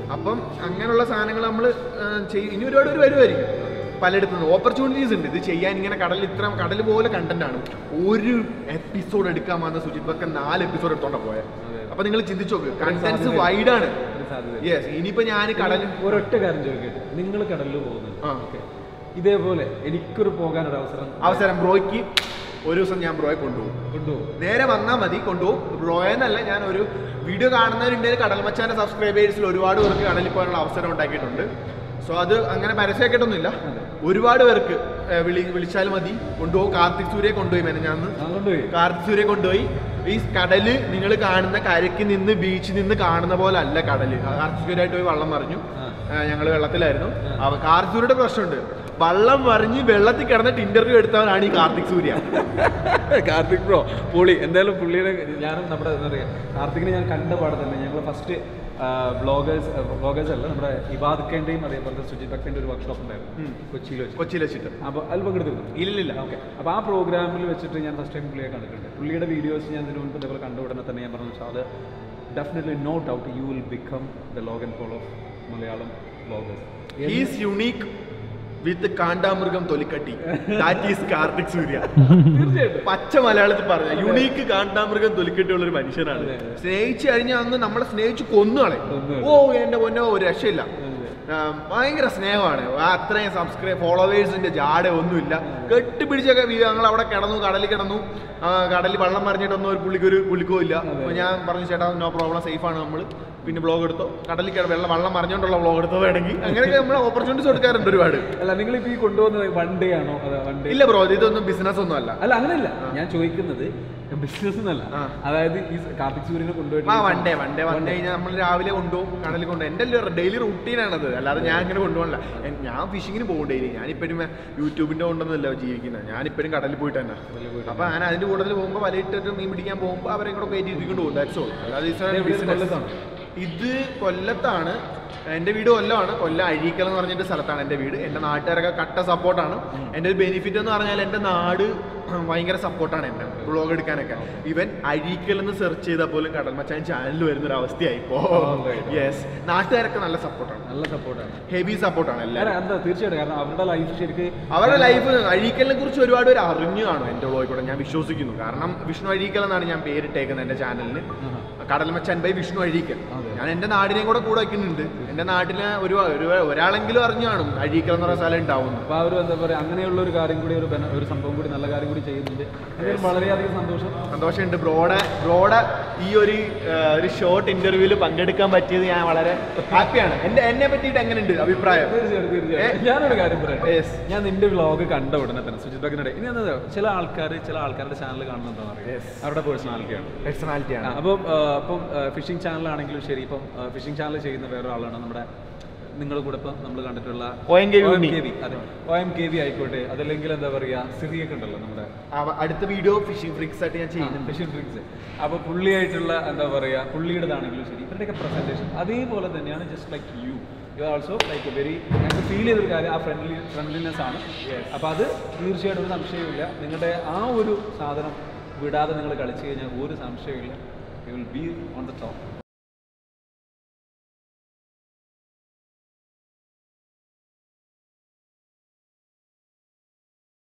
അപ്പം അങ്ങനെയുള്ള സാധനങ്ങൾ നമ്മൾ ഇനി ഒരുപാട് പേര് വരുമായിരിക്കും പലയിടത്തു നിന്ന് ഓപ്പർച്യൂണിറ്റീസ് ഉണ്ട് ഇത് ചെയ്യാൻ ഇങ്ങനെ കടൽ ഇത്ര കടൽ പോലെ കണ്ടന്റ് ആണ് ഒരു എപ്പിസോഡ് എടുക്കാൻ വന്ന സുജിത് ബക്ക നാല് എപ്പിസോഡ് എടുത്തോണ്ടാ പോയത് അപ്പൊ നിങ്ങൾ ചിന്തിച്ചു നോക്ക് കണ്ടന്റ്സ് വൈഡ് ആണ് യെസ് ഇനിയിപ്പോ ഞാൻ കടൽ ഒരൊറ്റ കാര്യം ചോദിക്കട്ടെ നിങ്ങൾ കടലിൽ പോകുന്നത് ഓക്കെ ഇതേപോലെ എനിക്കൊരു പോകാൻ ഒരു അവസരം അവസരം ബ്രോയ്ക്ക് ഒരു ദിവസം ഞാൻ ബ്രോയെ കൊണ്ടുപോകും കൊണ്ടുപോകും നേരെ വന്നാൽ മതി കൊണ്ടുപോകും ബ്രോയെന്നല്ല ഞാൻ ഒരു വീഡിയോ കാണുന്നവരുണ്ടെങ്കിൽ കടൽ മച്ചാന്റെ സബ്സ്ക്രൈബേഴ്സിൽ ഒരുപാട് പേർക്ക് കടലിൽ പോകാനുള്ള അവസരം ഉണ്ടാക്കിയിട്ടുണ്ട് സോ അത് അങ്ങനെ പരസ്യമാക്കിയിട്ടൊന്നുമില്ല ഒരുപാട് പേർക്ക് ഏഹ്, വിളി വിളിച്ചാൽ മതി കൊണ്ടുപോകും കാർത്തിക് സൂര്യ കൊണ്ടുപോയി മെനഞ്ഞാന്ന് കാർത്തിക് സൂര്യ കൊണ്ടുപോയി ഈ കടല് നിങ്ങൾ കാണുന്ന കരയ്ക്ക് നിന്ന് ബീച്ചിൽ നിന്ന് കാണുന്ന പോലെ അല്ല കടല് കാർത്തിക് സൂര്യായിട്ട് പോയി വള്ളം മറിഞ്ഞു ഞങ്ങൾ വെള്ളത്തിലായിരുന്നു അവ കാർത്തിക് സൂര്യയുടെ പ്രശ്നമുണ്ട് വള്ളം മറിഞ്ഞ് വെള്ളത്തിൽ കിടന്നിട്ട് ഇന്റർവ്യൂ എടുത്തവനാണ് ഈ കാർത്തിക് സൂര്യ കാർത്തിക് ബ്രോ പൊളി എന്തായാലും പുള്ളിയുടെ ഞാനും നമ്മുടെ എന്താ പറയുക കാർത്തികിനെ ഞാൻ കണ്ട പാടെ തന്നെ ഞങ്ങൾ ഫസ്റ്റ് ബ്ലോഗേഴ്സ് ബ്ലോഗേഴ്സ് അല്ല നമ്മുടെ ഇബാദ്ക്കേൻ്റെയും അതേപോലെ സുജിത് ബക്കേൻ്റെ ഒരു വർക്ക്ഷോപ്പ് ഉണ്ടായിരുന്നു കൊച്ചിയിൽ വെച്ച് കൊച്ചിയിൽ വെച്ചിട്ട് അപ്പോൾ അതിൽ പങ്കെടുത്തിരുന്നു ഇല്ലില്ല ഓക്കെ അപ്പോൾ ആ പ്രോഗ്രാമിൽ വെച്ചിട്ട് ഞാൻ ഫസ്റ്റ് ടൈം പുള്ളിയെ കണ്ടിട്ടുണ്ട് പുള്ളിയുടെ വീഡിയോസ് ഞാൻ ഇതിനു മുൻപ് ഇതേപോലെ കണ്ട ഉടനെ തന്നെ ഞാൻ പറഞ്ഞു വെച്ചാൽ അത് definitely no doubt you will become the Logan Paul of Malayalam bloggers he's unique with കാണ്ടാമൃഗം തൊലിക്കട്ടി ദാറ്റ് ഈസ് കാർത്തിക് സൂര്യ പച്ച മലയാളത്തിൽ പറഞ്ഞ യുണീക്ക് കാണ്ടാമൃഗം തൊലിക്കട്ടിയുള്ള ഒരു മനുഷ്യനാണ് സ്നേഹിച്ച് കഴിഞ്ഞ അന്ന് നമ്മളെ സ്നേഹിച്ച് കൊന്നുകളെ ഓ എന്റെ പൊന്നോ ഒരു രക്ഷയില്ല ആ, ഭയങ്കര സ്നേഹമാണ് ആ അത്രയും സബ്സ്ക്രൈബ് ഫോളോവേഴ്സിന്റെ ജാട ഒന്നുമില്ല കെട്ടിപ്പിടിച്ചൊക്കെ വി- ഞങ്ങൾ അവിടെ കിടന്നു കടലിൽ കിടന്നു ആ, കടലിൽ വെള്ളം മറിഞ്ഞിട്ടൊന്നും ഒരു പുള്ളിക്ക് ഒരു പുള്ളിക്കോ ഇല്ല അപ്പൊ ഞാൻ പറഞ്ഞു ചേട്ടാ നോ പ്രോബ്ലം സേഫ് ആണ് നമ്മൾ പിന്നെ ബ്ലോഗ് എടുത്തോ കടലിൽ കിട വെള്ളം വെള്ളം മറിഞ്ഞുകൊണ്ടുള്ള ബ്ലോഗ് എടുത്തോ വേണമെങ്കിൽ അങ്ങനെയൊക്കെ നമ്മൾ ഓപ്പർച്യൂണിറ്റീസ് കൊടുക്കാറുണ്ട് ഒരുപാട് അല്ല നിങ്ങളിപ്പോൾ ഈ കൊണ്ടുവന്നത് വൺ ഡേ ആണോ അതെ വൺ ഡേ ഇല്ല ബ്രോ ഇതൊന്നും ബിസിനസ് ഒന്നും അല്ല അല്ല അങ്ങനെയല്ല ഞാൻ ചോദിക്കുന്നത് ബിസിനസ് എന്നല്ല അതായത് ഈ കാർത്തിക് സൂര്യനെ കൊണ്ടുപോയിട്ട് ആ വൺ ഡേ വൺ ഡേ വന്നു കഴിഞ്ഞാൽ നമ്മൾ രാവിലെ കൊണ്ടുപോകും കടലിൽ കൊണ്ടുപോകും എൻ്റെ ഡെയിലി റുട്ടീനാണത് അല്ലാതെ ഞാൻ അങ്ങനെ കൊണ്ടുപോകണില്ല എൻ- ഞാൻ ഫിഷിങ്ങിന് പോകും ഡെയിലി ഞാനിപ്പോഴും യൂട്യൂബിൻ്റെ കൊണ്ടൊന്നുമല്ല ജീവിക്കുന്നത് ഞാനിപ്പോഴും കടലിൽ പോയിട്ട് തന്നെ അപ്പോൾ ഞാൻ അതിൻ്റെ കൂടുതൽ പോകുമ്പോൾ വലയിട്ടിട്ട് മീൻ പിടിക്കാൻ പോകുമ്പോൾ അവരെ കൂടെ കയറ്റി ഇരുത്തിക്കൊണ്ട് പോകും ദാറ്റ്സ് ഓൾ അല്ലാതെ ഇത് എവിടെ? business. കൊല്ലത്താണോ? ഇത് കൊല്ലത്താണ് എൻ്റെ വീട് കൊല്ലമാണ് കൊല്ലം അഴീക്കൽ എന്ന് പറഞ്ഞിട്ട് സ്ഥലത്താണ് എൻ്റെ വീട് എൻ്റെ നാട്ടുകാരൊക്കെ കട്ട സപ്പോർട്ടാണ് എൻ്റെ ഒരു ബെനിഫിറ്റ് എന്ന് പറഞ്ഞാൽ എൻ്റെ നാട് ഭയങ്കര സപ്പോർട്ടാണ് എന്നെ വ്ളോഗ് എടുക്കാനൊക്കെ ഇവൻ അഴീക്കൽ എന്ന് സെർച്ച് ചെയ്താൽ പോലും കടൽ മച്ചാൻ ചാനൽ വരുന്ന ഒരു അവസ്ഥയായി ഇപ്പോ യെസ് നാട്ടുകാരൊക്കെ നല്ല സപ്പോർട്ടാണ് നല്ല സപ്പോർട്ടാണ് ഹെവി സപ്പോർട്ടാണ് എല്ലാവരും എന്താ തീർച്ചയായിട്ടും കാരണം അവരുടെ ലൈഫ് ശരിക്ക് അവരുടെ ലൈഫ് അഴീക്കലിനെ കുറിച്ച് ഒരുപാട് പേര് അറിഞ്ഞു കാണും എൻ്റെ വ്ളോഗിൽ കൂടെ ഞാൻ വിശ്വസിക്കുന്നു കാരണം വിഷ്ണു അഴീക്കൽ എന്നാണ് ഞാൻ പേരിട്ടേക്കുന്നത് എൻ്റെ ചാനലിന് കടൽ മച്ചാൻ ബൈ വിഷ്ണു അഴീക്കൽ ഞാൻ എൻ്റെ നാടിനെയും കൂടെ കൂടെ വയ്ക്കുന്നുണ്ട് എൻ്റെ നാട്ടിലെ ഒരു ഒരു- ഒരാളെങ്കിലും അറിഞ്ഞു കാണും അഴീക്കൽ എന്ന് പറയുന്ന സ്ഥലം ഉണ്ടാവുന്നു അപ്പോൾ അവർ എന്താ പറയുക അങ്ങനെയുള്ള ഒരു കാര്യം കൂടി ഒരു ബെന- ഒരു സംഭവം കൂടി നല്ല കാര്യം കൂടി ചെയ്യുന്നുണ്ട് എന്തായാലും വളരെയധികം സന്തോഷം സന്തോഷമുണ്ട് ബ്രോയുടെ ബ്രോയുടെ ഈ ഒരു ആ, ഒരു ഷോർട്ട് ഇന്റർവ്യൂവിൽ പങ്കെടുക്കാൻ പറ്റിയത് ഞാൻ വളരെ ഹാപ്പിയാണ് എന്റെ എന്നെ പറ്റിയിട്ട് എങ്ങനെയുണ്ട് അഭിപ്രായം തീർച്ചയായിട്ടും തീർച്ചയായിട്ടും ഞാനൊരു കാര്യം പറയട്ടെ ഞാൻ നിന്റെ വ്ളോഗ് കണ്ട ഉടനെ തന്നെ സുജിത് ബക്കിനിടെ ഇനി എന്താ ചില ആൾക്കാർ ചില ആൾക്കാരുടെ ചാനൽ കാണുന്നത് എന്താ പറയുക അവരുടെ പേഴ്സണാലിറ്റിയാണ് പേഴ്സണാലിറ്റിയാണ് അപ്പം ആ, അപ്പം ഫിഷിംഗ് ചാനലാണെങ്കിലും ശരി ഇപ്പം ഫിഷിംഗ് ചാനൽ ചെയ്യുന്ന വേറെ ആളാണ് നമ്മുടെ നിങ്ങളുടെ കൂടെ ഇപ്പം നമ്മൾ കണ്ടിട്ടുള്ള OMKV ഉണ്ണി. OMKV, അതെ ഒ എം കെ വി ആയിക്കോട്ടെ അതല്ലെങ്കിൽ എന്താ പറയുക സിറിയൊക്കെ ഉണ്ടല്ലോ നമ്മുടെ അവ- അടുത്ത വീഡിയോ ഫിഷിംഗ് ഫ്രിക്സ് ആയിട്ട് ഞാൻ ചെയ്യുന്നുണ്ട് ഫിഷിംഗ് ഫ്രിക്സ് അപ്പോൾ പുള്ളിയായിട്ടുള്ള എന്താ പറയുക പുള്ളിയുടേതാണെങ്കിലും ശരി ഇവരുടെയൊക്കെ പ്രസൻറ്റേഷൻ അതേപോലെ തന്നെയാണ് just like you you also like very ഞങ്ങൾക്ക് ഫീൽ ചെയ്തൊരു കാര്യം ആ ഫ്രണ്ട്ലി ഫ്രണ്ട്ലിനെസ് ആണ് അപ്പോൾ അത് തീർച്ചയായിട്ടും ഒരു സംശയമില്ല നിങ്ങളുടെ ആ ഒരു സാധനം വിടാതെ നിങ്ങൾ കളിച്ചു കഴിഞ്ഞാൽ ഒരു സംശയമില്ല you will be on the top